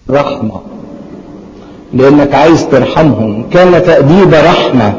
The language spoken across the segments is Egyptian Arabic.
رحمة لأنك عايز ترحمهم كان تأديب رحمة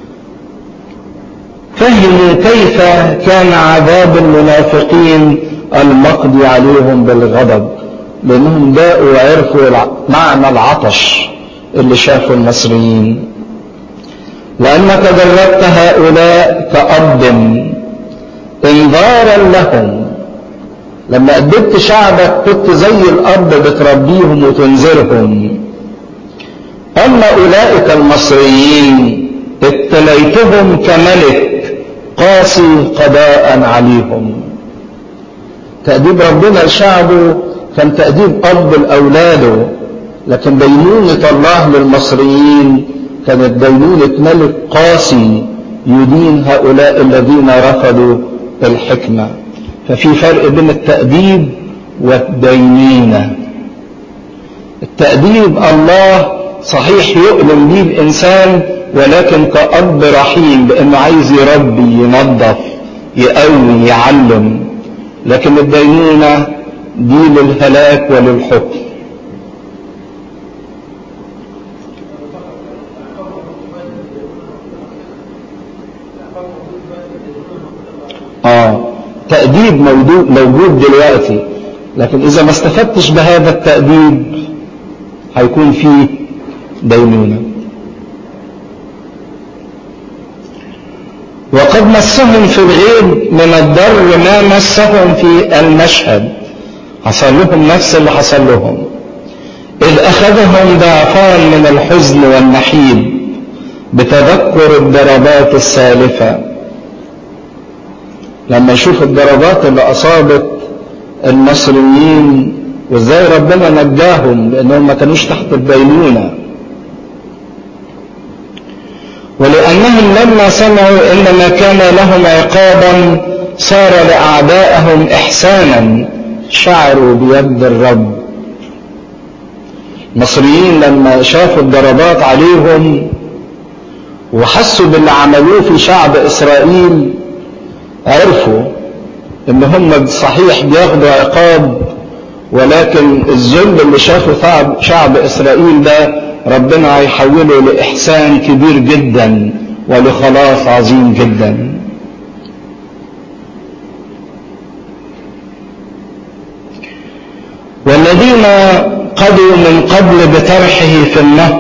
فهموا كيف كان عذاب المنافقين المقضي عليهم بالغضب لأنهم باءوا وعرفوا معنى العطش اللي شافوا المصريين لأنك جربت هؤلاء كأب إنذارا لهم لما أدبت شعبك كنت زي الأب بتربيهم وتنذرهم أما أولئك المصريين ابتليتهم كملك قاسي قضاء عليهم تأديب ربنا لشعبه كان تأديب أب لأولاده لكن دينونة الله للمصريين كانت دينونة ملك قاسي يدين هؤلاء الذين رفضوا الحكمة ففي فرق بين التأديب والدينونة التأديب الله صحيح يؤلم به الإنسان ولكن كأب رحيم بأنه عايز يربي ينظف يقوي يعلم لكن الدينونة دي للهلاك وللحكم آه تأديب موجود, موجود دلوقتي لكن إذا ما استفدتش بهذا التأديب هيكون فيه دينونة وقد مسهم في الغيب من الضر ما مسهم في المشهد حصل لهم نفس اللي حصل لهم إذ أخذهم ضعفان من الحزن والنحيب بتذكر الضربات السالفة لما يشوف الضربات اللي أصابت المصريين وازاي ربنا نجاهم لأنهم ما كانوش تحت الدينونة ولأنهم لما سمعوا إن ما كان لهم عقابا صار لأعدائهم إحسانا شعروا بيد الرب المصريين لما شافوا الضربات عليهم وحسوا باللي عملوه في شعب إسرائيل عرفوا ان هم صحيح بياخدوا عقاب ولكن الذل اللي شافه شعب, شعب اسرائيل ده ربنا هيحوله لاحسان كبير جدا ولخلاص عظيم جدا والذين قضوا من قبل بطرحه في النهر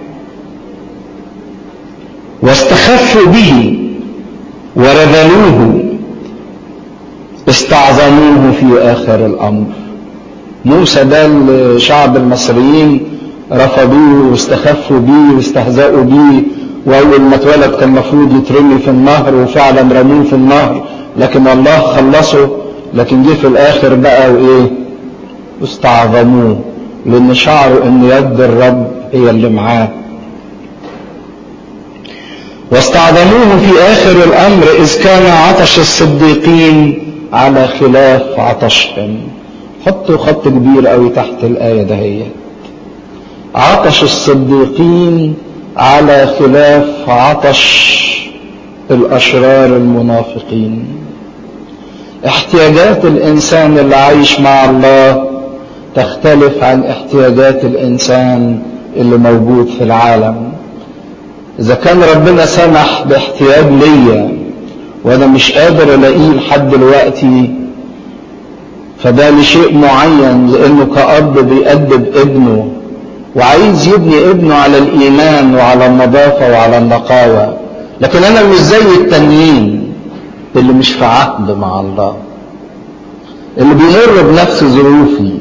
واستخفوا به ورذلوه استعظموه في آخر الأمر موسى ده شعب المصريين رفضوه واستخفوا بيه واستهزأوا بيه وأول ما اتولد كان المفروض يترمي في النهر وفعلا رموه في النهر لكن الله خلصه لكن جه في الآخر بقى وإيه واستعظموه لأن شعروا إن يد الرب هي اللي معاه واستعظموه في آخر الأمر إذ كان عطش الصديقين على خلاف عطشهم حطوا خط كبير قوي تحت الآية دهيت عطش الصديقين على خلاف عطش الأشرار المنافقين احتياجات الإنسان اللي عايش مع الله تختلف عن احتياجات الإنسان اللي موجود في العالم إذا كان ربنا سمح باحتياج ليا وأنا مش قادر ألاقيه لحد دلوقتي فده لشيء معين لأنه كأب بيأدب ابنه وعايز يبني ابنه على الإيمان وعلى النظافة وعلى النقاوة لكن أنا مش زي التانيين اللي مش في عهد مع الله اللي بيمر بنفس ظروفي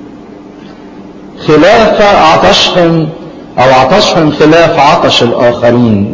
خلاف عطشهم أو عطشهم خلاف عطش الآخرين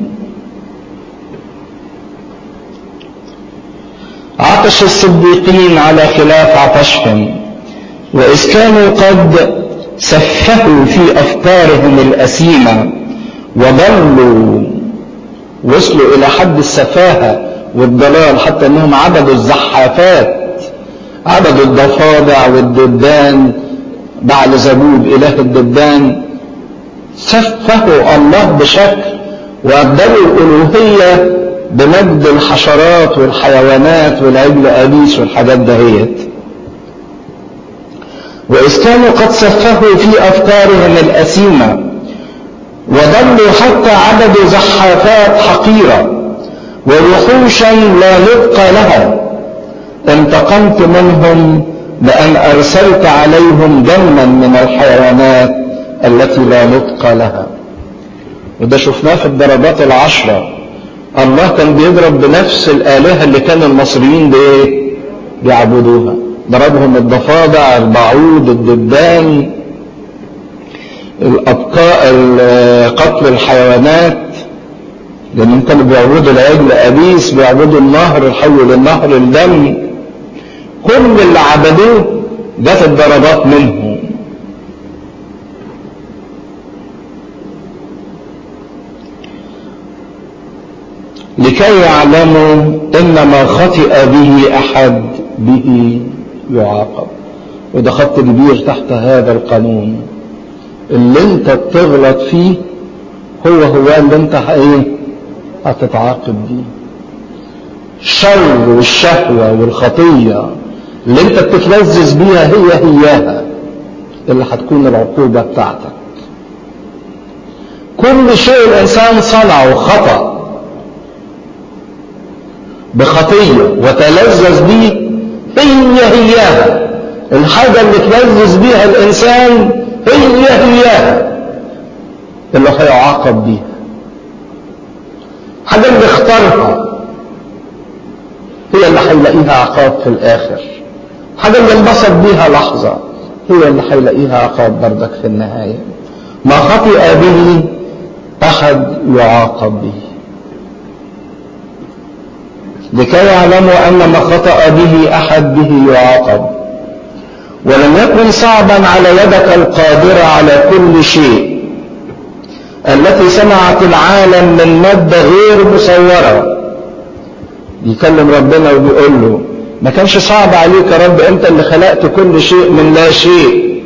عطش الصديقين على خلاف عطشهم وإذ كانوا قد سفهوا في أفكارهم الأثيمة وضلوا وصلوا إلى حد السفاهة والضلال حتى أنهم عبدوا الزحافات عبدوا الضفادع والدبان بعل زبوب إله الدبان سفهوا الله بشكل وأبدلوا الألوهية بمجد الحشرات والحيوانات والعجل أبيس والحاجات دهيت وإذ كانوا قد سفهوا في أفكارهم الأثيمة وضلوا حتى عبدوا زحافات حقيرة ووحوشا لا نطق لها انتقمت منهم بأن أرسلت عليهم دما من الحيوانات التي لا نطق لها وده شفناه في الضربات العشرة الله كان بيضرب بنفس الآلهة اللي كان المصريين بايه بيعبدوها ضربهم الضفادع البعوض الدبان الأبقاء قتل الحيوانات لأنهم كانوا بيعبدوا العجل أبيس بيعبدوا النهر يحول النهر الدم كل اللي عبدوه جت الضربات منهم لكي يعلموا ان ما خطئ به احد به يعاقب وده خط كبير تحت هذا القانون اللي انت بتغلط فيه هو هو اللي انت ايه هتتعاقب بيه الشر والشهوة والخطية اللي انت بتتلذذ بيها هي هياها اللي هتكون العقوبة بتاعتك كل شيء الانسان صنعه خطأ بخطية وتلذذ بيه هي هياها الحاجة اللي تلذذ بيها الانسان هي هياها اللي هيعاقب بيها حاجة اللي اختارها هي اللي هيلاقيها عقاب في الاخر حاجة اللي انبسط بيها لحظة هي اللي هيلاقيها عقاب بردك في النهاية ما خطئ به احد يعاقب به لكي يعلموا ان ما خطأ به احد به يعاقب ولم يكن صعبا على يدك القادرة على كل شيء التي صنعت العالم من مادة غير مصورة يكلم ربنا وبيقول له ما كانش صعب عليك يا رب انت اللي خلقت كل شيء من لا شيء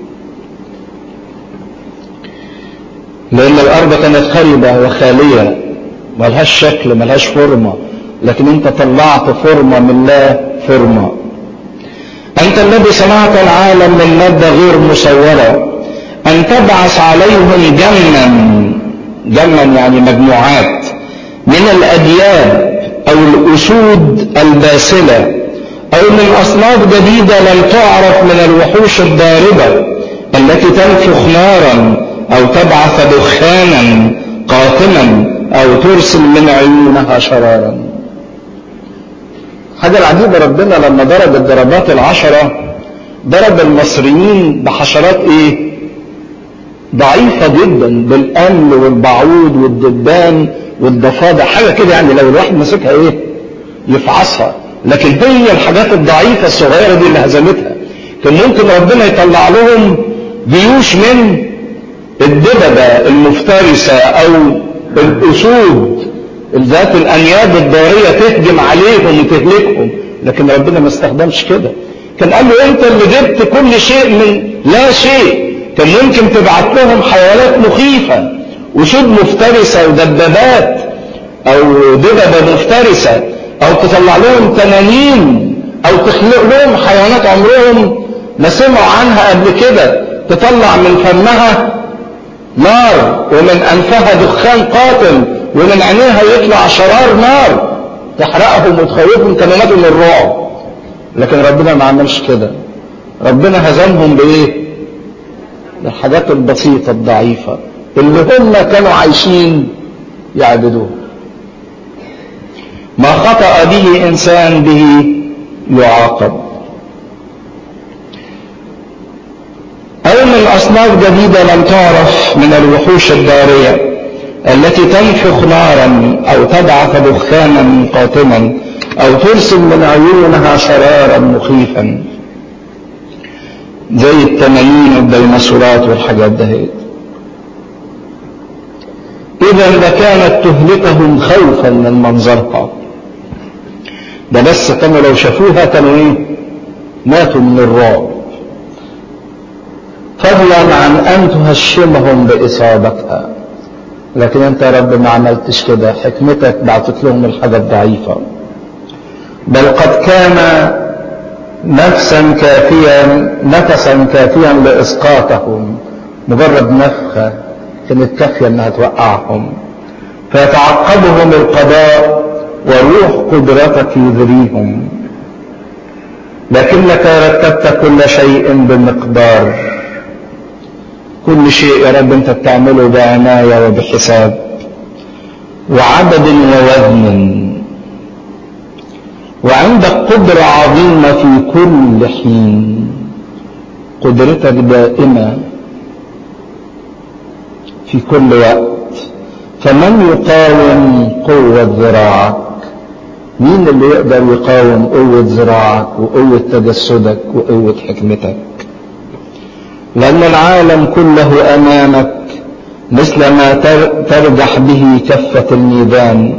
لان الارض كانت خربة وخالية ملهاش شكل ملهاش فورمة لكن انت طلعت فورمة من لا فورمة انت الذي صنعت العالم من مادة غير مصورة ان تبعث عليهم جما جما يعني مجموعات من الاديان او الاسود الباسلة او من اصناف جديدة لم تعرف من الوحوش الضاربة التي تنفخ نارا او تبعث دخانا قاتما او ترسل من عيونها شرارا حاجة العجيبة ربنا لما ضرب الضربات العشرة ضرب المصريين بحشرات ايه ضعيفة جدا بالأمل والبعوض والدبان والضفادع حاجة كده يعني لو الواحد مسكها ايه يفعصها لكن هي الحاجات الضعيفة الصغيرة دي اللي هزمتها كان ممكن ربنا يطلع لهم جيوش من الدببة المفترسة او الاسود ذات الانياب الضارية تهجم عليهم وتهلكهم لكن ربنا ما استخدمش كده كان قال له انت اللي جبت كل شيء من لا شيء كان ممكن تبعت لهم حيوانات مخيفة وسود مفترسة ودبابات او دببة مفترسة او تطلع لهم تنانين او تخلق لهم حيوانات عمرهم ما سمعوا عنها قبل كده تطلع من فمها نار ومن انفها دخان قاتل ومن عينيها يطلع شرار نار تحرقهم وتخوفهم كلمات من الرعب لكن ربنا ما عملش كده ربنا هزمهم بايه بالحاجات البسيطة الضعيفة اللي هم كانوا عايشين يعبدوه ما خطأ به إنسان به يعاقب أو من أصناف جديدة لم تعرف من الوحوش الدارية التي تنفخ نارا أو تبعث دخانا قاتما أو ترسل من عيونها شرارا مخيفا زي التنانين والديناصورات والحاجات دهيت إذا لكانت تهلكهم خوفا من منظرها ده بس كانوا لو شافوها كانوا ايه ماتوا من الرعب فضلا عن ان تهشمهم باصابتها لكن انت يا رب ما عملتش كده حكمتك بعتت لهم الحاجه الضعيفه بل قد كان نفسا كافيا نفسا كافيا لإسقاطهم مجرد نفخة كانت كافية انها توقعهم فيتعقبهم القضاء وروح قدرتك يذريهم لكنك رتبت كل شيء بمقدار كل شيء يا رب انت بتعمله بعناية وبحساب وعدد ووزن وعندك قدرة عظيمة في كل حين قدرتك دائمة في كل وقت فمن يقاوم قوة ذراعك مين اللي يقدر يقاوم قوة ذراعك وقوة تجسدك وقوة حكمتك لأن العالم كله أمامك مثل ما ترجح به كفة الميدان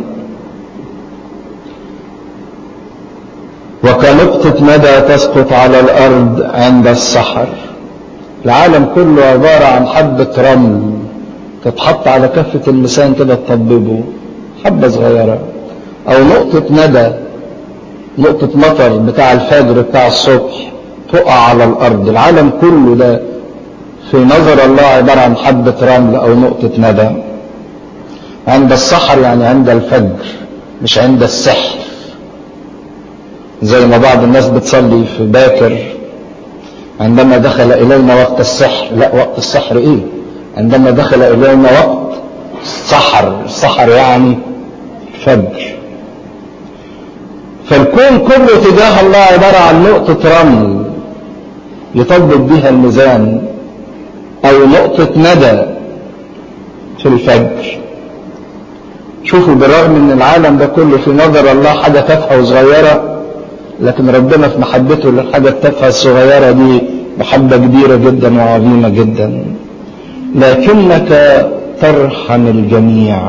وكنقطة ندى تسقط على الأرض عند السحر العالم كله عبارة عن حبة رمل تتحط على كفة اللسان كده تطببه حبة صغيرة أو نقطة ندى نقطة مطر بتاع الفجر بتاع الصبح تقع على الأرض العالم كله ده في نظر الله عبارة عن حبة رمل أو نقطة ندى عند السحر يعني عند الفجر مش عند السحر زي ما بعض الناس بتصلي في باكر عندما دخل إلينا وقت السحر لا وقت السحر إيه عندما دخل إلينا وقت سحر السحر يعني فجر فالكون كله تجاه الله عبارة عن نقطة رمل يطبق بها الميزان أو نقطة ندى في الفجر شوفوا بالرغم ان العالم ده كله في نظر الله حاجة تافهة وصغيرة لكن ربنا في محبته للحاجة التافهة الصغيرة دي محبة كبيرة جدا وعظيمة جدا لكنك ترحم الجميع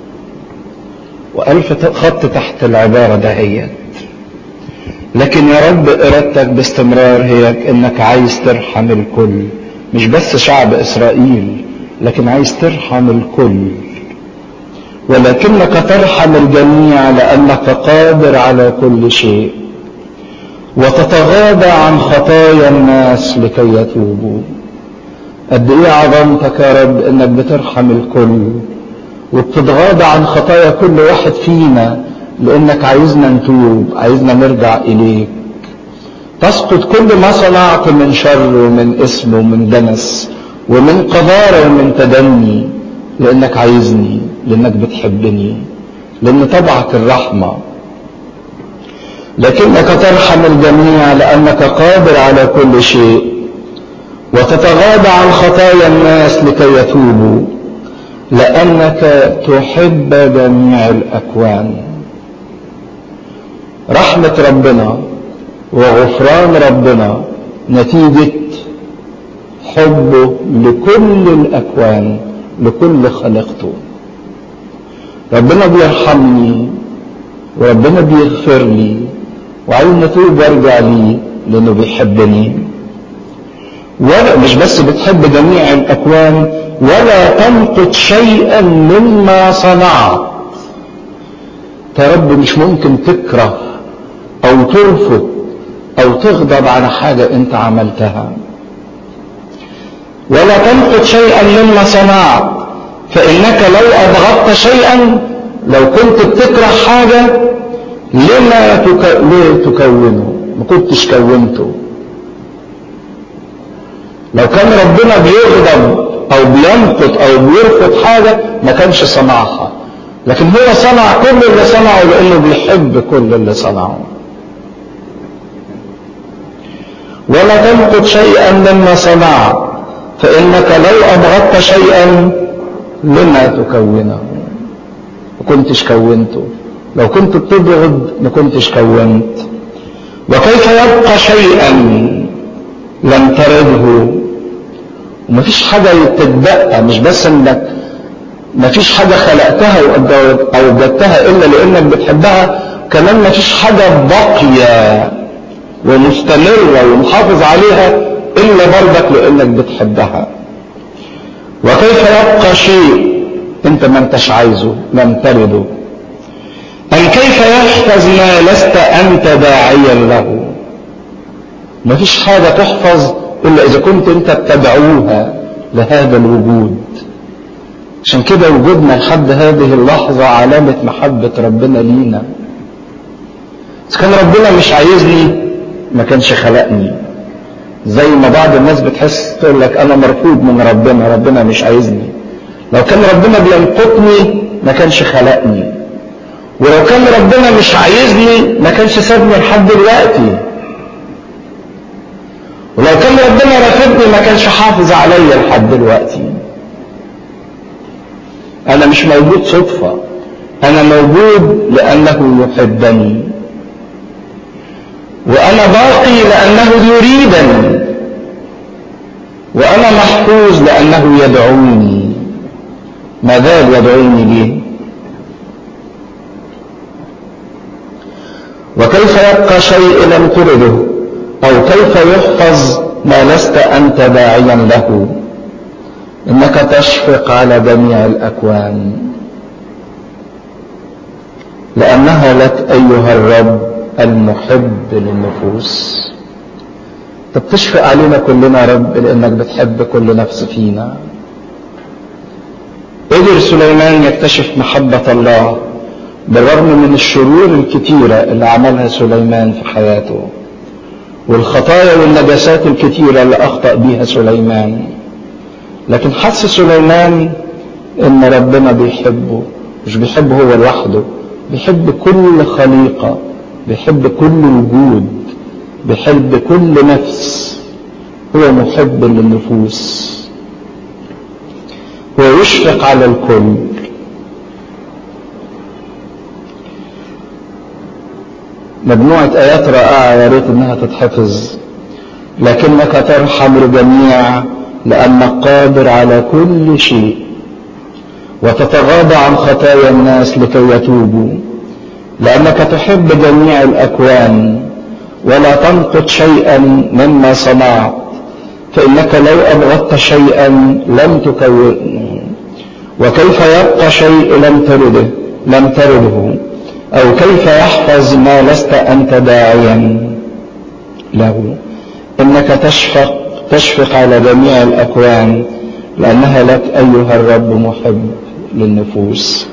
وألف خط تحت العبارة دهيت لكن يا رب إرادتك باستمرار هي إنك عايز ترحم الكل مش بس شعب إسرائيل لكن عايز ترحم الكل ولكنك ترحم الجميع لأنك قادر على كل شيء وتتغاضى عن خطايا الناس لكي يتوبوا قد ايه عظمتك يا رب انك بترحم الكل وبتتغاضى عن خطايا كل واحد فينا لانك عايزنا نتوب عايزنا نرجع اليك تسقط كل ما صنعت من شر ومن اسم ومن دنس ومن قذارة ومن تدني لانك عايزني لانك بتحبني لان طبعك الرحمة لكنك ترحم الجميع لانك قادر على كل شيء وتتغاضى عن خطايا الناس لكي يتوبوا لانك تحب جميع الاكوان رحمه ربنا وغفران ربنا نتيجه حبه لكل الاكوان لكل خلقته ربنا بيرحمني وربنا بيغفر لي وعايز نتوب وارجع ليه لانه بيحبني ولا مش بس بتحب جميع الاكوان ولا تنقض شيئا مما صنعت يا رب مش ممكن تكره او ترفض او تغضب على حاجه انت عملتها ولا تنقض شيئا مما صنعت فانك لو ابغضت شيئا لو كنت بتكره حاجه لما تك... ليه تكونه ما كنتش كونته لو كان ربنا بيغضب او بينقض او بيرفض حاجة ما كانش صنعها لكن هو صنع كل اللي صنعه لانه بيحب كل اللي صنعه ولا تنقض شيئا مما صنعت فانك لو ابغضت شيئا لما تكونه ما كنتش كونته لو كنت بتبغض ما كنتش كونت وكيف يبقى شيئا لم ترده ومفيش حاجة تتبقى مش بس انك مفيش حاجة خلقتها او ابدتها الا لانك بتحبها كمان مفيش حاجة باقية ومستمرة ومحافظ عليها الا برضك لانك بتحبها وكيف يبقى شيء انت ما انتش عايزه لم ترده أم كيف يحفظ ما لست أنت داعيا له مفيش حاجة تحفظ إلا إذا كنت أنت بتدعوها لهذا الوجود عشان كده وجودنا لحد هذه اللحظة علامة محبة ربنا لينا إذا كان ربنا مش عايزني ما كانش خلقني زي ما بعض الناس بتحس تقول لك أنا مرفوض من ربنا ربنا مش عايزني لو كان ربنا بينقطني ما كانش خلقني ولو كان ربنا مش عايزني ما كانش سابني لحد دلوقتي ولو كان ربنا رافضني ما كانش حافظ عليا لحد دلوقتي انا مش موجود صدفة انا موجود لانه يحبني وانا باقي لانه يريدني وانا محفوظ لانه يدعوني ما زال يدعوني ليه وكيف يبقى شيء لم ترده او كيف يحفظ ما لست انت داعيا له انك تشفق على جميع الاكوان لانها لك ايها الرب المحب للنفوس طب تشفق علينا كلنا يا رب لانك بتحب كل نفس فينا قدر سليمان يكتشف محبة الله بالرغم من الشرور الكتيرة اللي عملها سليمان في حياته والخطايا والنجاسات الكتيرة اللي أخطأ بيها سليمان لكن حس سليمان إن ربنا بيحبه مش بيحبه هو لوحده بيحب كل خليقة بيحب كل وجود بيحب كل نفس هو محب للنفوس هو يشفق على الكل مجموعة آيات رائعة يا ريت إنها تتحفظ لكنك ترحم الجميع لأنك قادر على كل شيء وتتغاضى عن خطايا الناس لكي يتوبوا لأنك تحب جميع الأكوان ولا تنقض شيئا مما صنعت فإنك لو أبغضت شيئا لم تكونه وكيف يبقى شيء لم ترده لم ترده أو كيف يحفظ ما لست أنت داعيا له إنك تشفق تشفق على جميع الأكوان لأنها لك أيها الرب محب للنفوس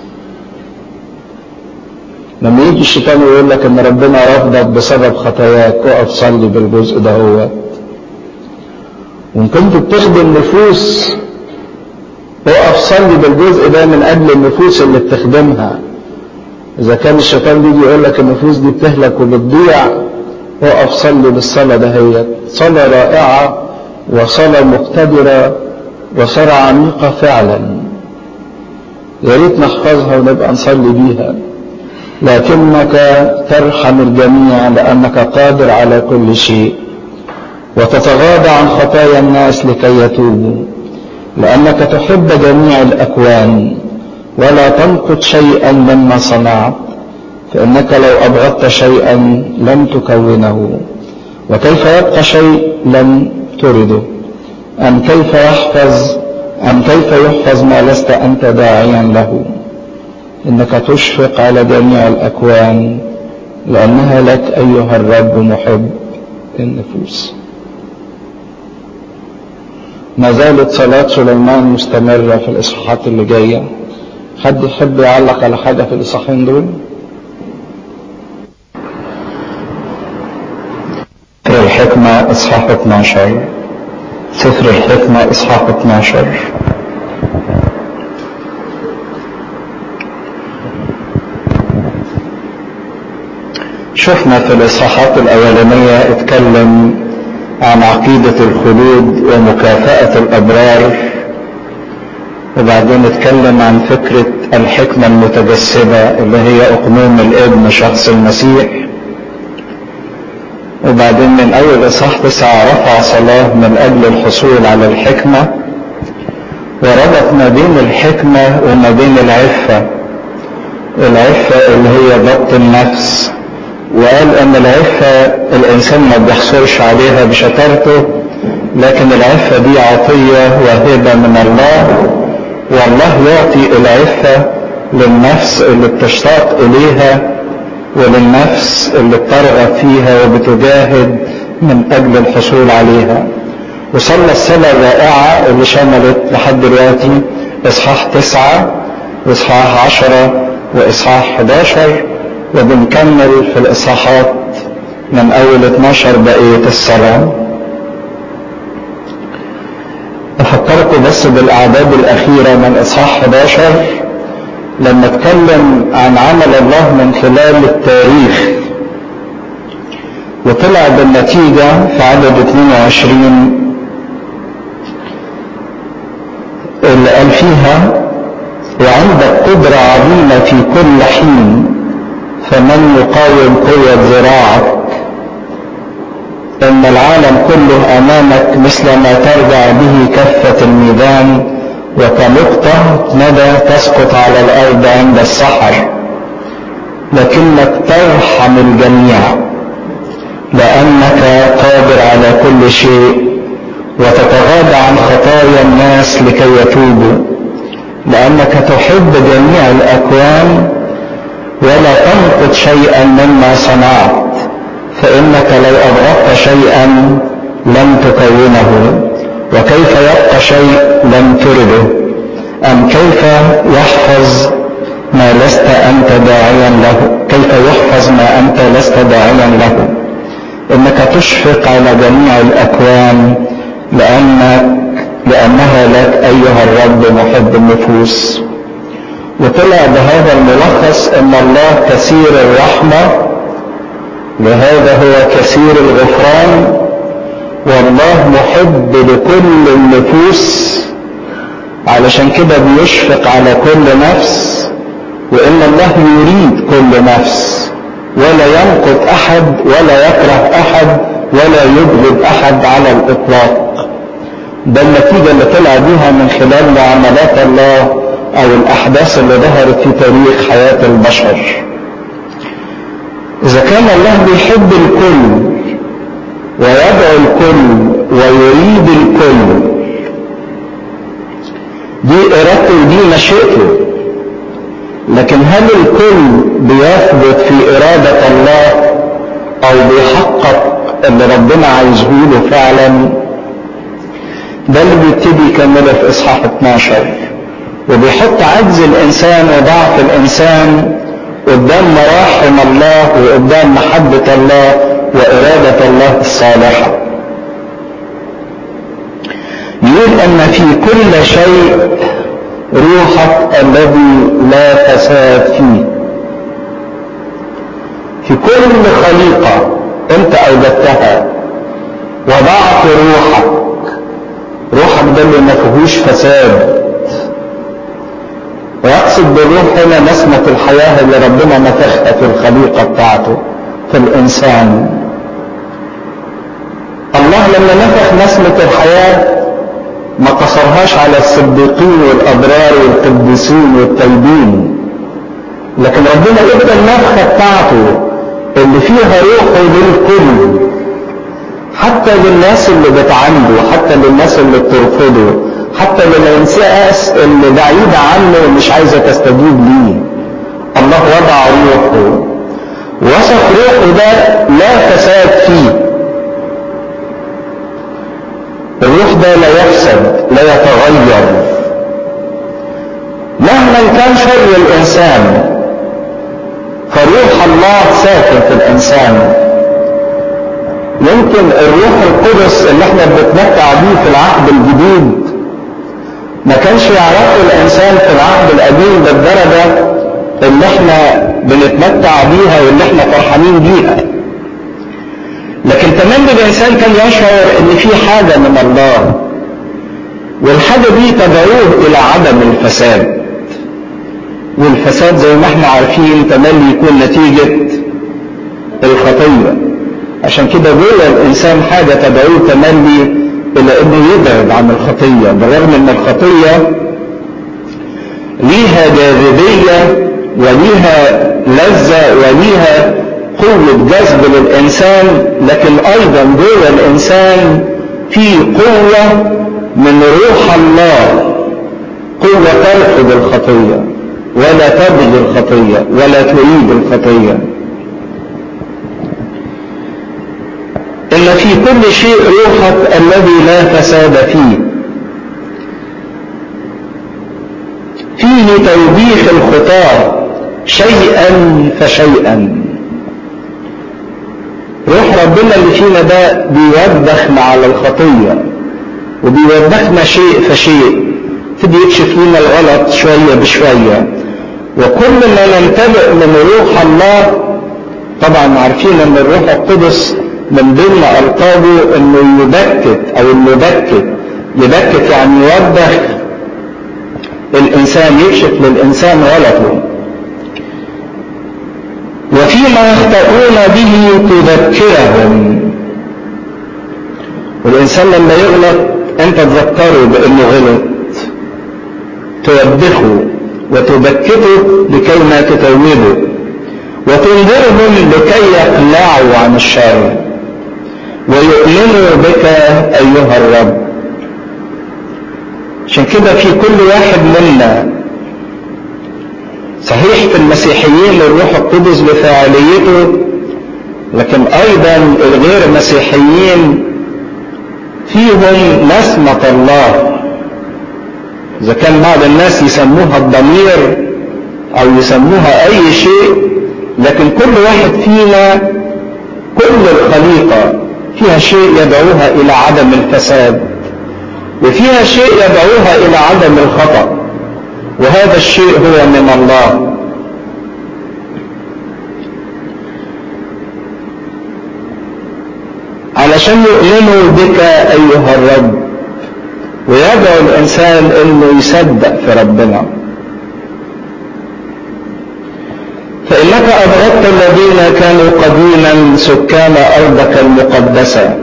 لما يجي الشيطان ويقول لك ان ربنا رفضك بسبب خطاياك اقف صلي بالجزء ده هو وان كنت بتخدم نفوس اقف صلي بالجزء ده من اجل النفوس اللي بتخدمها اذا كان الشيطان بيجي يقول لك النفوس دي بتهلك وبتضيع اقف صلي بالصلاة دهيت صلاة رائعة وصلاة مقتدرة وصلاة عميقة فعلا يا ريت نحفظها ونبقى نصلي بيها لكنك ترحم الجميع لأنك قادر على كل شيء وتتغاضى عن خطايا الناس لكي يتوبوا لأنك تحب جميع الأكوان ولا تنقض شيئا مما صنعت فإنك لو أبغضت شيئا لم تكونه وكيف يبقى شيء لم ترده أم كيف يحفظ أم كيف يحفظ ما لست أنت داعيا له إنك تشفق على جميع الأكوان لأنها لك أيها الرب محب النفوس ما زالت صلاة سليمان مستمرة في الإصحاحات اللي جاية حد يحب يعلق على حاجة في الإصحاحين دول سفر الحكمة إصحاح 12 سفر الحكمة إصحاح 12 شفنا في الإصحاحات الأولانية اتكلم عن عقيدة الخلود ومكافأة الأبرار وبعدين اتكلم عن فكرة الحكمة المتجسدة اللي هي أقنوم الابن شخص المسيح وبعدين من أول إصحاح تسعة رفع صلاة من أجل الحصول على الحكمة وربط ما بين الحكمة وما بين العفة العفة اللي هي ضبط النفس وقال ان العفة الانسان ما بيحصلش عليها بشطارته لكن العفة دي عطية وهبة من الله والله يعطي العفة للنفس اللي بتشتاق اليها وللنفس اللي بترغب فيها وبتجاهد من أجل الحصول عليها وصلى الصلاة الرائعة اللي شملت لحد دلوقتي إصحاح تسعة وإصحاح عشرة وإصحاح 11 وبنكمل في الإصحاحات من أول 12 بقية الصلاة أفكركم بس بالأعداد الأخيرة من إصحاح 11 لما اتكلم عن عمل الله من خلال التاريخ وطلع بالنتيجة في عدد 22 اللي قال فيها وعندك قدرة عظيمة في كل حين فمن يقاوم قوة ذراعك إن العالم كله أمامك مثل ما ترجع به كفة الميدان وكنقطة ندى تسقط على الأرض عند السحر لكنك ترحم الجميع لأنك قادر على كل شيء وتتغاضى عن خطايا الناس لكي يتوبوا لأنك تحب جميع الأكوان ولا تنقض شيئا مما صنعت فإنك لو أبغضت شيئا لم تكونه وكيف يبقى شيء لم ترده أم كيف يحفظ ما لست أنت داعيا له كيف يحفظ ما أنت لست داعيا له إنك تشفق على جميع الأكوان لأنك لأنها لك أيها الرب محب النفوس وطلع بهذا الملخص أن الله كثير الرحمة لهذا هو كثير الغفران والله محب لكل النفوس علشان كده بيشفق على كل نفس وإن الله يريد كل نفس ولا ينقض أحد ولا يكره أحد ولا يبغض أحد على الإطلاق ده النتيجة اللي طلع بيها من خلال معاملات الله أو الأحداث اللي ظهرت في تاريخ حياة البشر إذا كان الله بيحب الكل ويدعو الكل ويريد الكل دي إرادته ودي مشيئته لكن هل الكل بيثبت في إرادة الله أو بيحقق اللي ربنا عايزه له فعلا ده اللي بيبتدي يكمله في إصحاح 12 وبيحط عجز الإنسان وضعف الإنسان قدام مراحم الله وقدام محبة الله وإرادة الله الصالحة يقول أن في كل شيء روحك الذي لا فساد فيه في كل خليقة أنت أوجدتها وضعت روحك روحك ده اللي ما فيهوش فساد ويقصد بالروح هنا نسمة الحياة اللي ربنا نفخها في الخليقة بتاعته في الإنسان الله لما نفخ نسمة الحياة ما قصرهاش على الصديقين والأبرار والقديسين والطيبين لكن ربنا ادى النفخة بتاعته اللي فيها روحه للكل حتى للناس اللي بتعنده حتى للناس اللي بترفضه حتى للناس اللي بعيدة عنه ومش عايزة تستجيب ليه الله وضع روحه وصف روحه ده لا فساد فيه الروح ده لا يفسد لا يتغير مهما كان شر الإنسان فروح الله ساكن في الإنسان يمكن الروح القدس اللي احنا بنتمتع بيه في العهد الجديد ما كانش يعرفه الانسان في العهد القديم بالدرجة اللي احنا بنتمتع بيها واللي احنا فرحانين بيها لكن تمام الانسان كان يشعر ان في حاجة من الله والحاجة دي تدعوه الى عدم الفساد والفساد زي ما احنا عارفين تملي يكون نتيجة الخطية عشان كده جوه الانسان حاجة تدعوه تملي الى انه يبعد عن الخطية بالرغم ان الخطية ليها جاذبية وليها لذة وليها قوة جذب للإنسان لكن أيضا جوه الإنسان في قوة من روح الله قوة ترفض الخطية ولا تبغي الخطية ولا تريد الخطية ان في كل شيء روحك الذي لا فساد فيه فيه توبيخ الخطاه شيئا فشيئا روح ربنا اللي فينا ده بيوبخنا على الخطيه وبيوبخنا شيء فشيء تبي يكشف لنا الغلط شويه بشويه وكل ما ننتبه من روح الله طبعا عارفين ان الروح القدس من ضمن القابه انه يبكت او المبكت يبكت يعني يوضح الانسان يكشف للانسان غلطه وفيما يخطئون به تذكرهم والانسان لما يغلط انت تذكره بانه غلط توبخه وتبكته لكي ما تتوبه وتنذرهم لكي يقلعوا عن الشر ويؤمنوا بك ايها الرب عشان كده في كل واحد منا صحيح في المسيحيين الروح القدس بفاعليته لكن ايضا الغير مسيحيين فيهم نسمة الله اذا كان بعض الناس يسموها الضمير او يسموها اي شيء لكن كل واحد فينا كل الخليقة فيها شيء يدعوها الى عدم الفساد وفيها شيء يدعوها الى عدم الخطأ وهذا الشيء هو من الله علشان يؤمنوا بك ايها الرب ويدعو الانسان انه يصدق في ربنا فانك ابغضت الذين كانوا قديما سكان ارضك المقدسه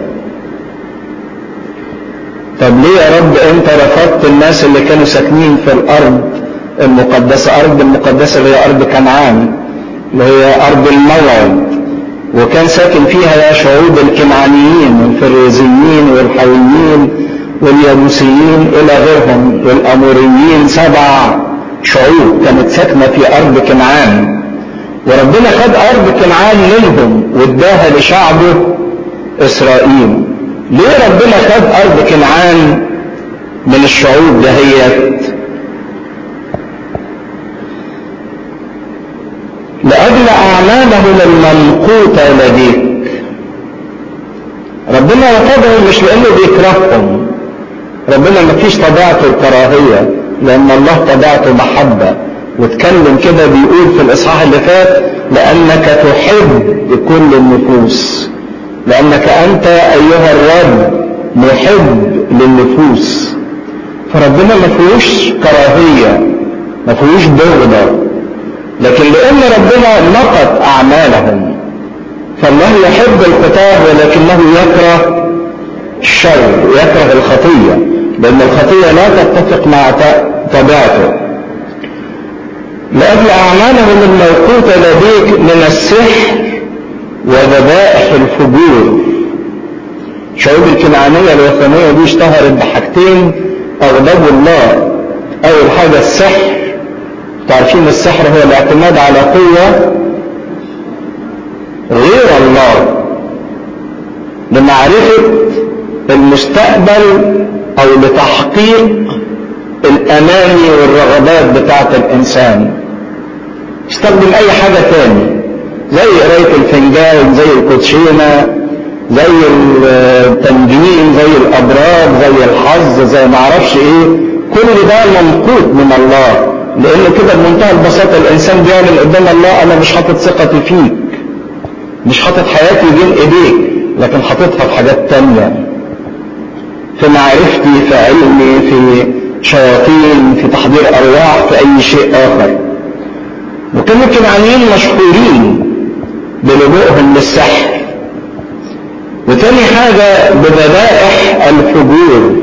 طب ليه يا رب انت رفضت الناس اللي كانوا ساكنين في الارض المقدسه ارض المقدسه اللي هي ارض كنعان اللي هي ارض الموعد وكان ساكن فيها يا شعوب الكنعانيين والفريزيين والحويين واليابوسيين الى غيرهم والاموريين سبع شعوب كانت ساكنه في ارض كنعان وربنا خد ارض كنعان منهم واداها لشعبه اسرائيل ليه ربنا خد ارض كنعان من الشعوب دهيت لاجل اعمالهم الممقوته لديك ربنا رفضهم مش لانه بيكرههم ربنا ما فيش طبيعته الكراهيه لان الله طبيعته محبه واتكلم كده بيقول في الاصحاح اللي فات لانك تحب كل النفوس لانك انت ايها الرب محب للنفوس فربنا ما فيهوش كراهيه ما فيهوش بغضه لكن لان ربنا نقض اعمالهم فالله يحب القتال ولكنه يكره الشر يكره الخطيه لان الخطيه لا تتفق مع طبيعته لاجل اعمالهم الموقوته لديك من السحر وذبائح الفجور شعوب الكنعانية الوثنية دي اشتهرت بحاجتين أغضبوا الله أول حاجة السحر تعرفين السحر هو الاعتماد على قوة غير الله لمعرفة المستقبل أو لتحقيق الأماني والرغبات بتاعة الإنسان يستخدم أي حاجة تاني زي قراية الفنجان زي الكوتشينة زي التنجيم زي الأبراج زي الحظ زي ما اعرفش ايه كل ده ممقوت من الله لأن كده بمنتهى البساطة الإنسان بيعلن قدام الله أنا مش حاطط ثقتي فيك مش حاطط حياتي بين إيديك لكن حاططها في حاجات تانية في معرفتي في علمي في شياطين في تحضير أرواح في أي شيء آخر وكانوا الكنعانيين مشهورين بلجوءهم للسحر وتاني حاجة بذبائح الفجور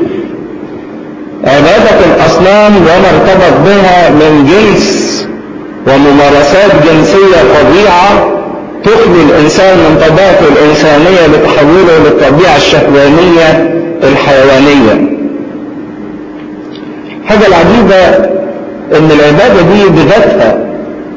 عبادة الأصنام وما ارتبط بها من جنس وممارسات جنسية فظيعة تخلي الإنسان من طبيعته الإنسانية لتحوله للطبيعة الشهوانية الحيوانية حاجة العجيبة إن العبادة دي بذاتها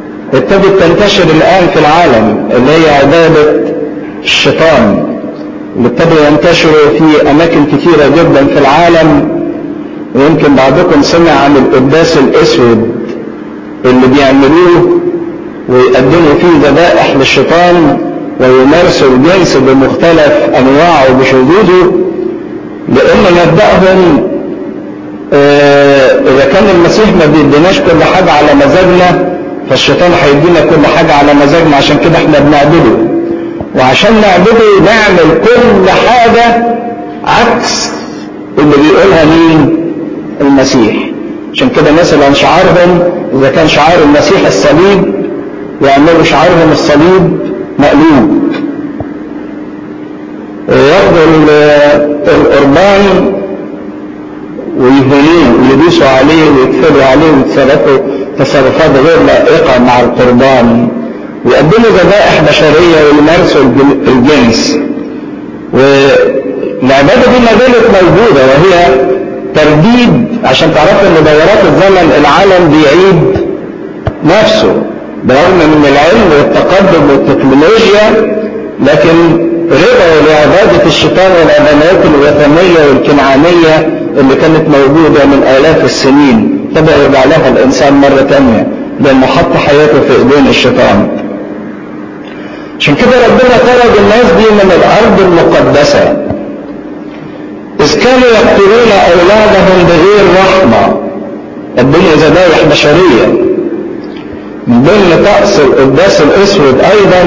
ابتدت تنتشر الآن في العالم اللي هي عبادة الشيطان اللي ابتدوا ينتشروا في أماكن كثيرة جدا في العالم ويمكن بعضكم سمع عن القداس الأسود اللي بيعملوه ويقدموا فيه ذبائح للشيطان ويمارسوا الجنس بمختلف أنواعه وبشذوذه لأن مبدأهم إذا كان المسيح ما بيديناش كل حاجة على مزاجنا فالشيطان هيدينا كل حاجة على مزاجنا عشان كده احنا بنعبده وعشان نعبده نعمل كل حاجة عكس اللي بيقولها مين المسيح عشان كده مثلا شعارهم اذا كان شعار المسيح الصليب يعملوا شعارهم الصليب مقلوب وياخدوا القربان ويهونوه ويدوسوا عليه ويكفروا عليه ويتصرفوا تصرفات غير لائقة مع القربان ويقدموا ذبائح بشرية ويمارسوا الجنس والعبادة دي ما زالت موجودة وهي ترديد عشان تعرفوا ان دورات الزمن العالم بيعيد نفسه برغم من العلم والتقدم والتكنولوجيا لكن رجعوا لعبادة الشيطان والعبادات الوثنية والكنعانية اللي كانت موجودة من آلاف السنين تبقى يرجع لها الإنسان مرة تانية لأنه حط حياته في إيدين الشيطان عشان كده ربنا طرد الناس دي من الأرض المقدسة إذ كانوا يقتلون أولادهم بغير رحمة الدنيا ذبائح بشرية من ضمن طقس القداس الأسود أيضا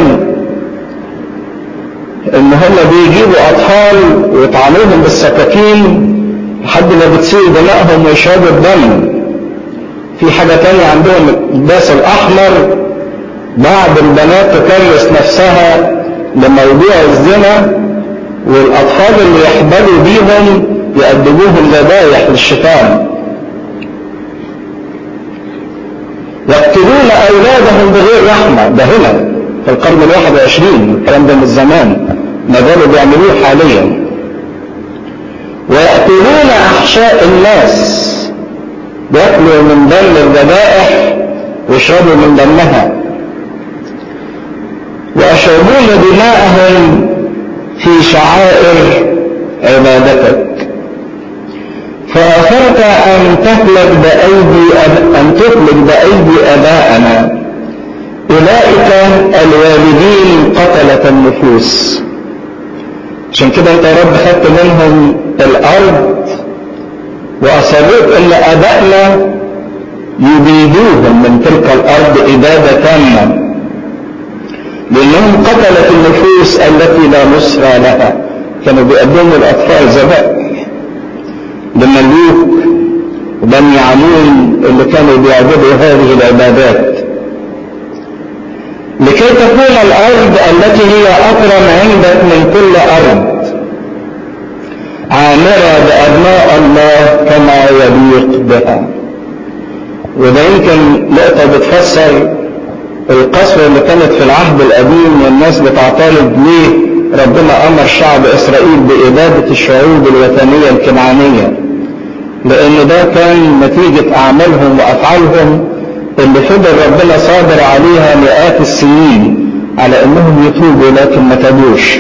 إن هم بيجيبوا أطفال ويطعنوهم بالسكاكين لحد ما بتصير دمائهم ويشربوا الدم في حاجة تانية عندهم القداس الأحمر بعض البنات تكرس نفسها لموضوع الزنا والأطفال اللي يحبلوا بيهم يقدموهم ذبايح للشيطان يقتلون أولادهم بغير رحمة ده هنا في القرن الواحد وعشرين الكلام ده من زمان ما زالوا بيعملوه حاليا ويقتلون أحشاء الناس بياكلوا من دم الذبائح ويشربوا من دمها ويشربون دماءهم في شعائر عبادتك فأثرت أن تهلك بأيدي أب... أن تهلك بأيدي أبائنا أولئك الوالدين قتلة النفوس عشان كده أنت يا رب خدت منهم الأرض وأصريت أن أبائنا يبيدوهم من تلك الأرض إبادة تامة لأنهم قتلت النفوس التي لا نصر لها كانوا بيقدموا الأطفال ذبائح لملوك وبني عمون اللي كانوا بيعبدوا هذه العبادات لكي تكون الأرض التي هي أكرم عندك من كل أرض عامرة بأبناء الله كما يليق بها وده يمكن نقطة بتفسر القسوة اللي كانت في العهد القديم والناس بتعترض ليه ربنا أمر شعب إسرائيل بإبادة الشعوب الوثنية الكنعانية لأن ده كان نتيجة أعمالهم وأفعالهم اللي فضل ربنا صابر عليها مئات السنين على أنهم يتوبوا لكن ما تابوش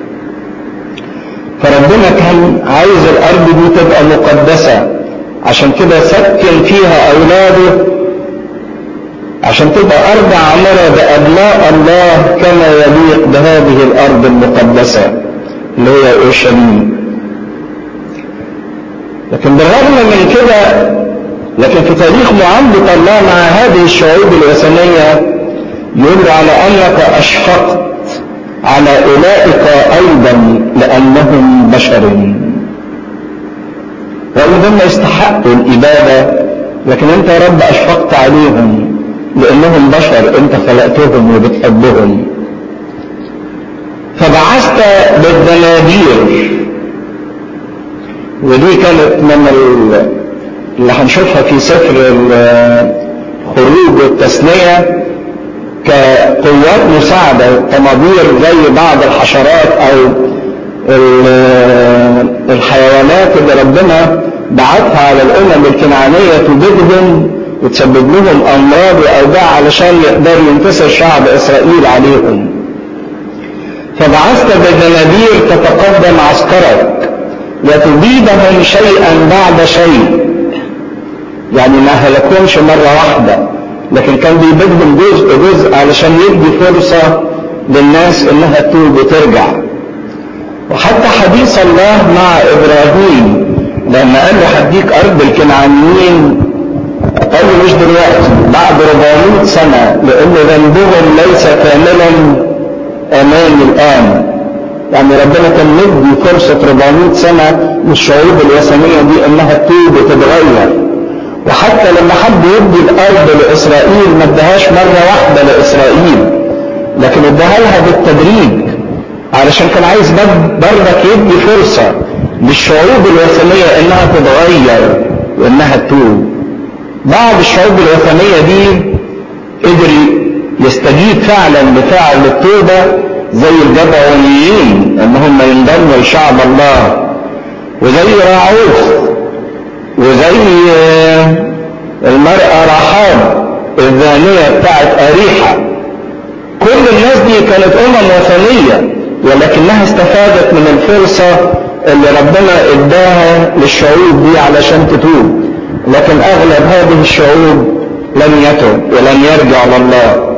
فربنا كان عايز الأرض دي تبقى مقدسة عشان كده سكن فيها أولاده عشان تبقى أرض عامرة بأبناء الله كما يليق بهذه الأرض المقدسة اللي هي أورشليم لكن بالرغم من كده لكن في تاريخ معاملة الله مع هذه الشعوب الوثنية يقول على أنك أشفقت على أولئك أيضا لأنهم بشر وإن هم يستحقوا الإبادة لكن أنت يا رب أشفقت عليهم لأنهم بشر أنت خلقتهم وبتحبهم فبعثت بالدنادير ودي كانت من اللي هنشوفها في سفر الخروج والتثنية كقوات مساعدة طنابير زي بعض الحشرات أو الحيوانات اللي ربنا بعتها على الأمم الكنعانية تبيدهم وتسبب لهم أمراض وأوجاع علشان يقدر ينتصر شعب إسرائيل عليهم فبعثت بجنابير تتقدم عسكرك وتبيدهم شيئا بعد شيء يعني ما هلكهمش مرة واحدة لكن كان بيبيدهم جزء جزء علشان يدي فرصة للناس انها تتوب وترجع وحتى حديث الله مع ابراهيم لما قال له هديك ارض الكنعانيين قال له مش دلوقتي بعد 400 سنة لان ذنبهم ليس كاملا امامي الان يعني ربنا كان مدي فرصة 400 سنة للشعوب الوثنية دي انها تتوب وتتغير وحتى لما حب يدي الارض لاسرائيل ما ادهاش مرة واحدة لاسرائيل لكن اداها لها بالتدريج علشان كان عايز برضك يدي فرصة للشعوب الوثنية انها تتغير وانها تتوب بعض الشعوب الوثنية دي قدر يستجيب فعلا لفعل التوبة زي الجبعونيين ان هم ينضموا لشعب الله وزي راعوث وزي المرأة رحاب الزانية بتاعت أريحة كل الناس دي كانت أمم وثنية ولكنها استفادت من الفرصة اللي ربنا اداها للشعوب دي علشان تتوب لكن أغلب هذه الشعوب لم يتب ولم يرجع لله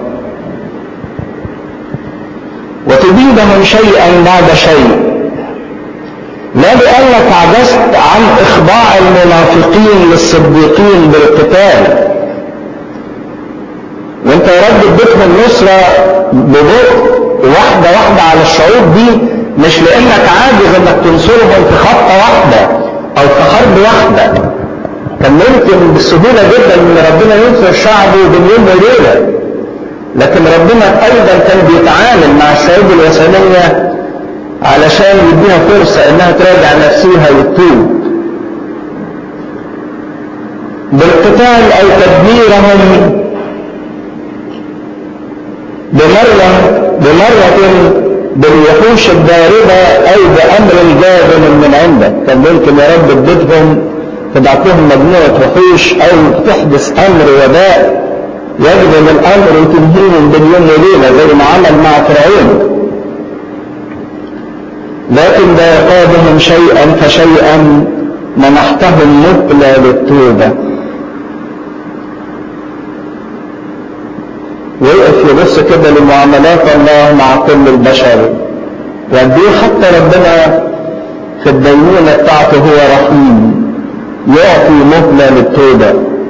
وتبيدهم شيئا بعد شيء لا لأنك عجزت عن إخضاع المنافقين للصديقين بالقتال وانت يا رب اديتهم نصرة ببطء واحدة واحدة على الشعوب دي مش لانك عاجز انك تنصرهم في خطة واحدة او في حرب واحدة كان ممكن بسهولة جدا ان ربنا ينصر شعبه بين يوم وليلة لكن ربنا ايضا كان بيتعامل مع الشعوب الوثنية علشان يديها فرصة انها تراجع نفسها وتتوب بالقتال او تدميرهم بمرة بمرة بالوحوش الضاربة أو بأمر جاد من عندك كان ممكن يا رب اديتهم تبعت لهم مجموعة وحوش أو تحدث أمر وباء يجذب الأمر وتنهيهم بين يوم وليلة زي ما عمل مع فرعون لكن لا يقادهم شيئا فشيئا منحتهم مهلة للتوبة ويقف يبص كده لمعاملات الله مع كل البشر وقد ايه حتى ربنا في الدينونة بتاعته هو رحيم يعطي مهلة للتوبة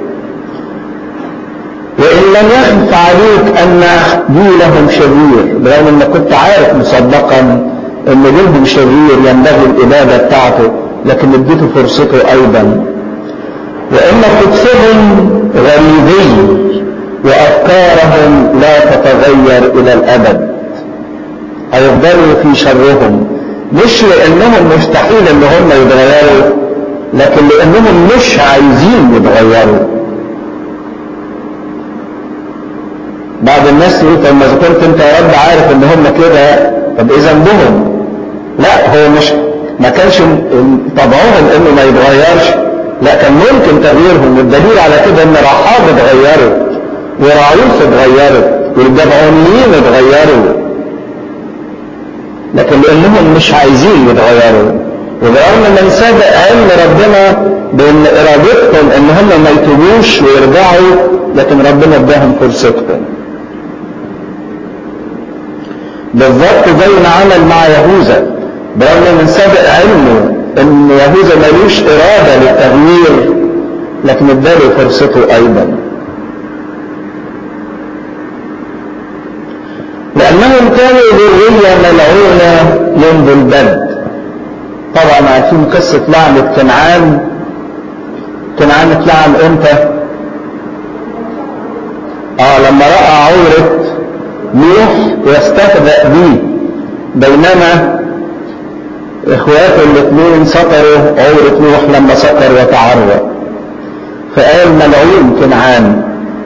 وإن لم يخف عليك أن جيلهم شرير برغم أنك كنت عارف مسبقا أن جيلهم شرير ينبغي الإبادة بتاعته لكن اديته فرصته أيضا وإن قدسهم غريبي وأفكارهم لا تتغير إلى الأبد هيفضلوا في شرهم مش لأنهم مستحيل إن هم يتغيروا لكن لأنهم مش عايزين يتغيروا بعض الناس تقول طب ما إذا كنت أنت يا رب عارف إن هم كده طب إيه ذنبهم؟ لا هو مش ما كانش طبعهم إنه ما يتغيرش لا كان ممكن تغييرهم والدليل على كده إن رحاب اتغيروا وراعوث اتغيرت والجبعونيين اتغيروا لكن لانهم مش عايزين يتغيروا وبرغم من سابق علم ربنا بان ارادتهم ان هم ما يتوبوش ويرجعوا لكن ربنا اداهم فرصتهم بالظبط زي ما عمل مع يهوذا برغم من سابق علمه ان يهوذا ملوش اراده للتغيير لكن اداله فرصته ايضا لأنهم كانوا ذرية ملعونة منذ البدء طبعا عارفين قصة لعنة كنعان كنعان اتلعن امتى؟ اه لما رأى عورة نوح واستهزأ بيه بينما اخواته الاثنين سطروا عورة نوح لما سطر وتعرى فقال ملعون كنعان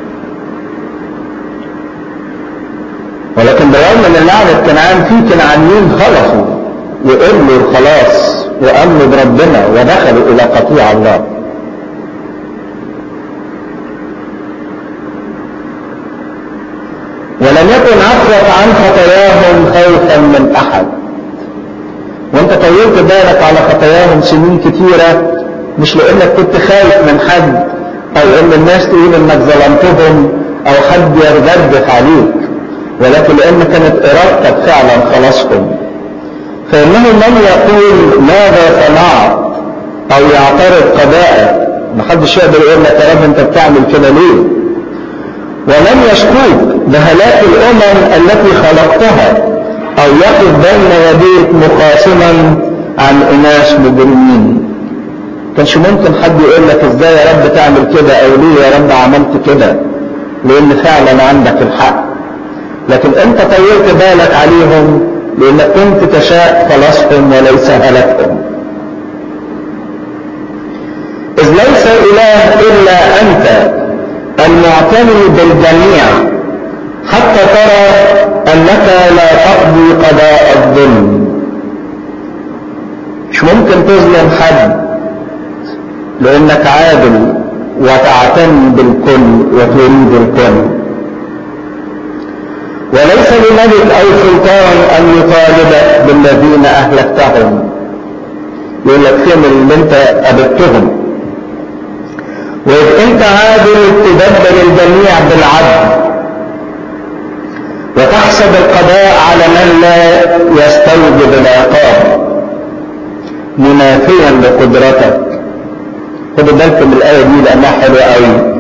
ولكن بالرغم من لعنة كنعان في كنعانيين خلصوا وقبلوا الخلاص وامنوا بربنا ودخلوا الى قطيع الله ولم يكن عفو يخلق عن خطاياهم خوفا من احد وانت طولت بالك على خطاياهم سنين كتيرة مش لانك كنت خايف من حد او ان الناس تقول انك ظلمتهم او حد يردف عليك ولكن لان كانت ارادتك فعلا خلاصهم فانه من يقول ماذا صنعت او يعترض قضاءك محدش يقدر يقول لك يا رب انت بتعمل كده ليه ولم يشكوك بهلاك الامم التي خلقتها او يقف بين يديك مخاصما عن اناس مجرمين كانش ممكن حد يقول لك ازاي يا رب تعمل كده او ليه يا رب عملت كده لان فعلا عندك الحق لكن انت طولت بالك عليهم لانك كنت تشاء خلاصهم وليس هلكهم إذ ليس إله إلا أنت المعتني بالجميع حتى ترى أنك لا تقضي قضاء الظلم مش ممكن تظلم حد لأنك عادل وتعتني بالكل وتريد الكل وليس لملك أو سلطان أن يطالبك بالذين أهلكتهم يقول لك فين اللي انت قابلتهم وإذ أنت عادل تدبر الجميع بالعدل وتحسب القضاء على من لا يستوجب العقاب منافيا لقدرتك خدوا بالكم الآية دي لأنها حلوة قوي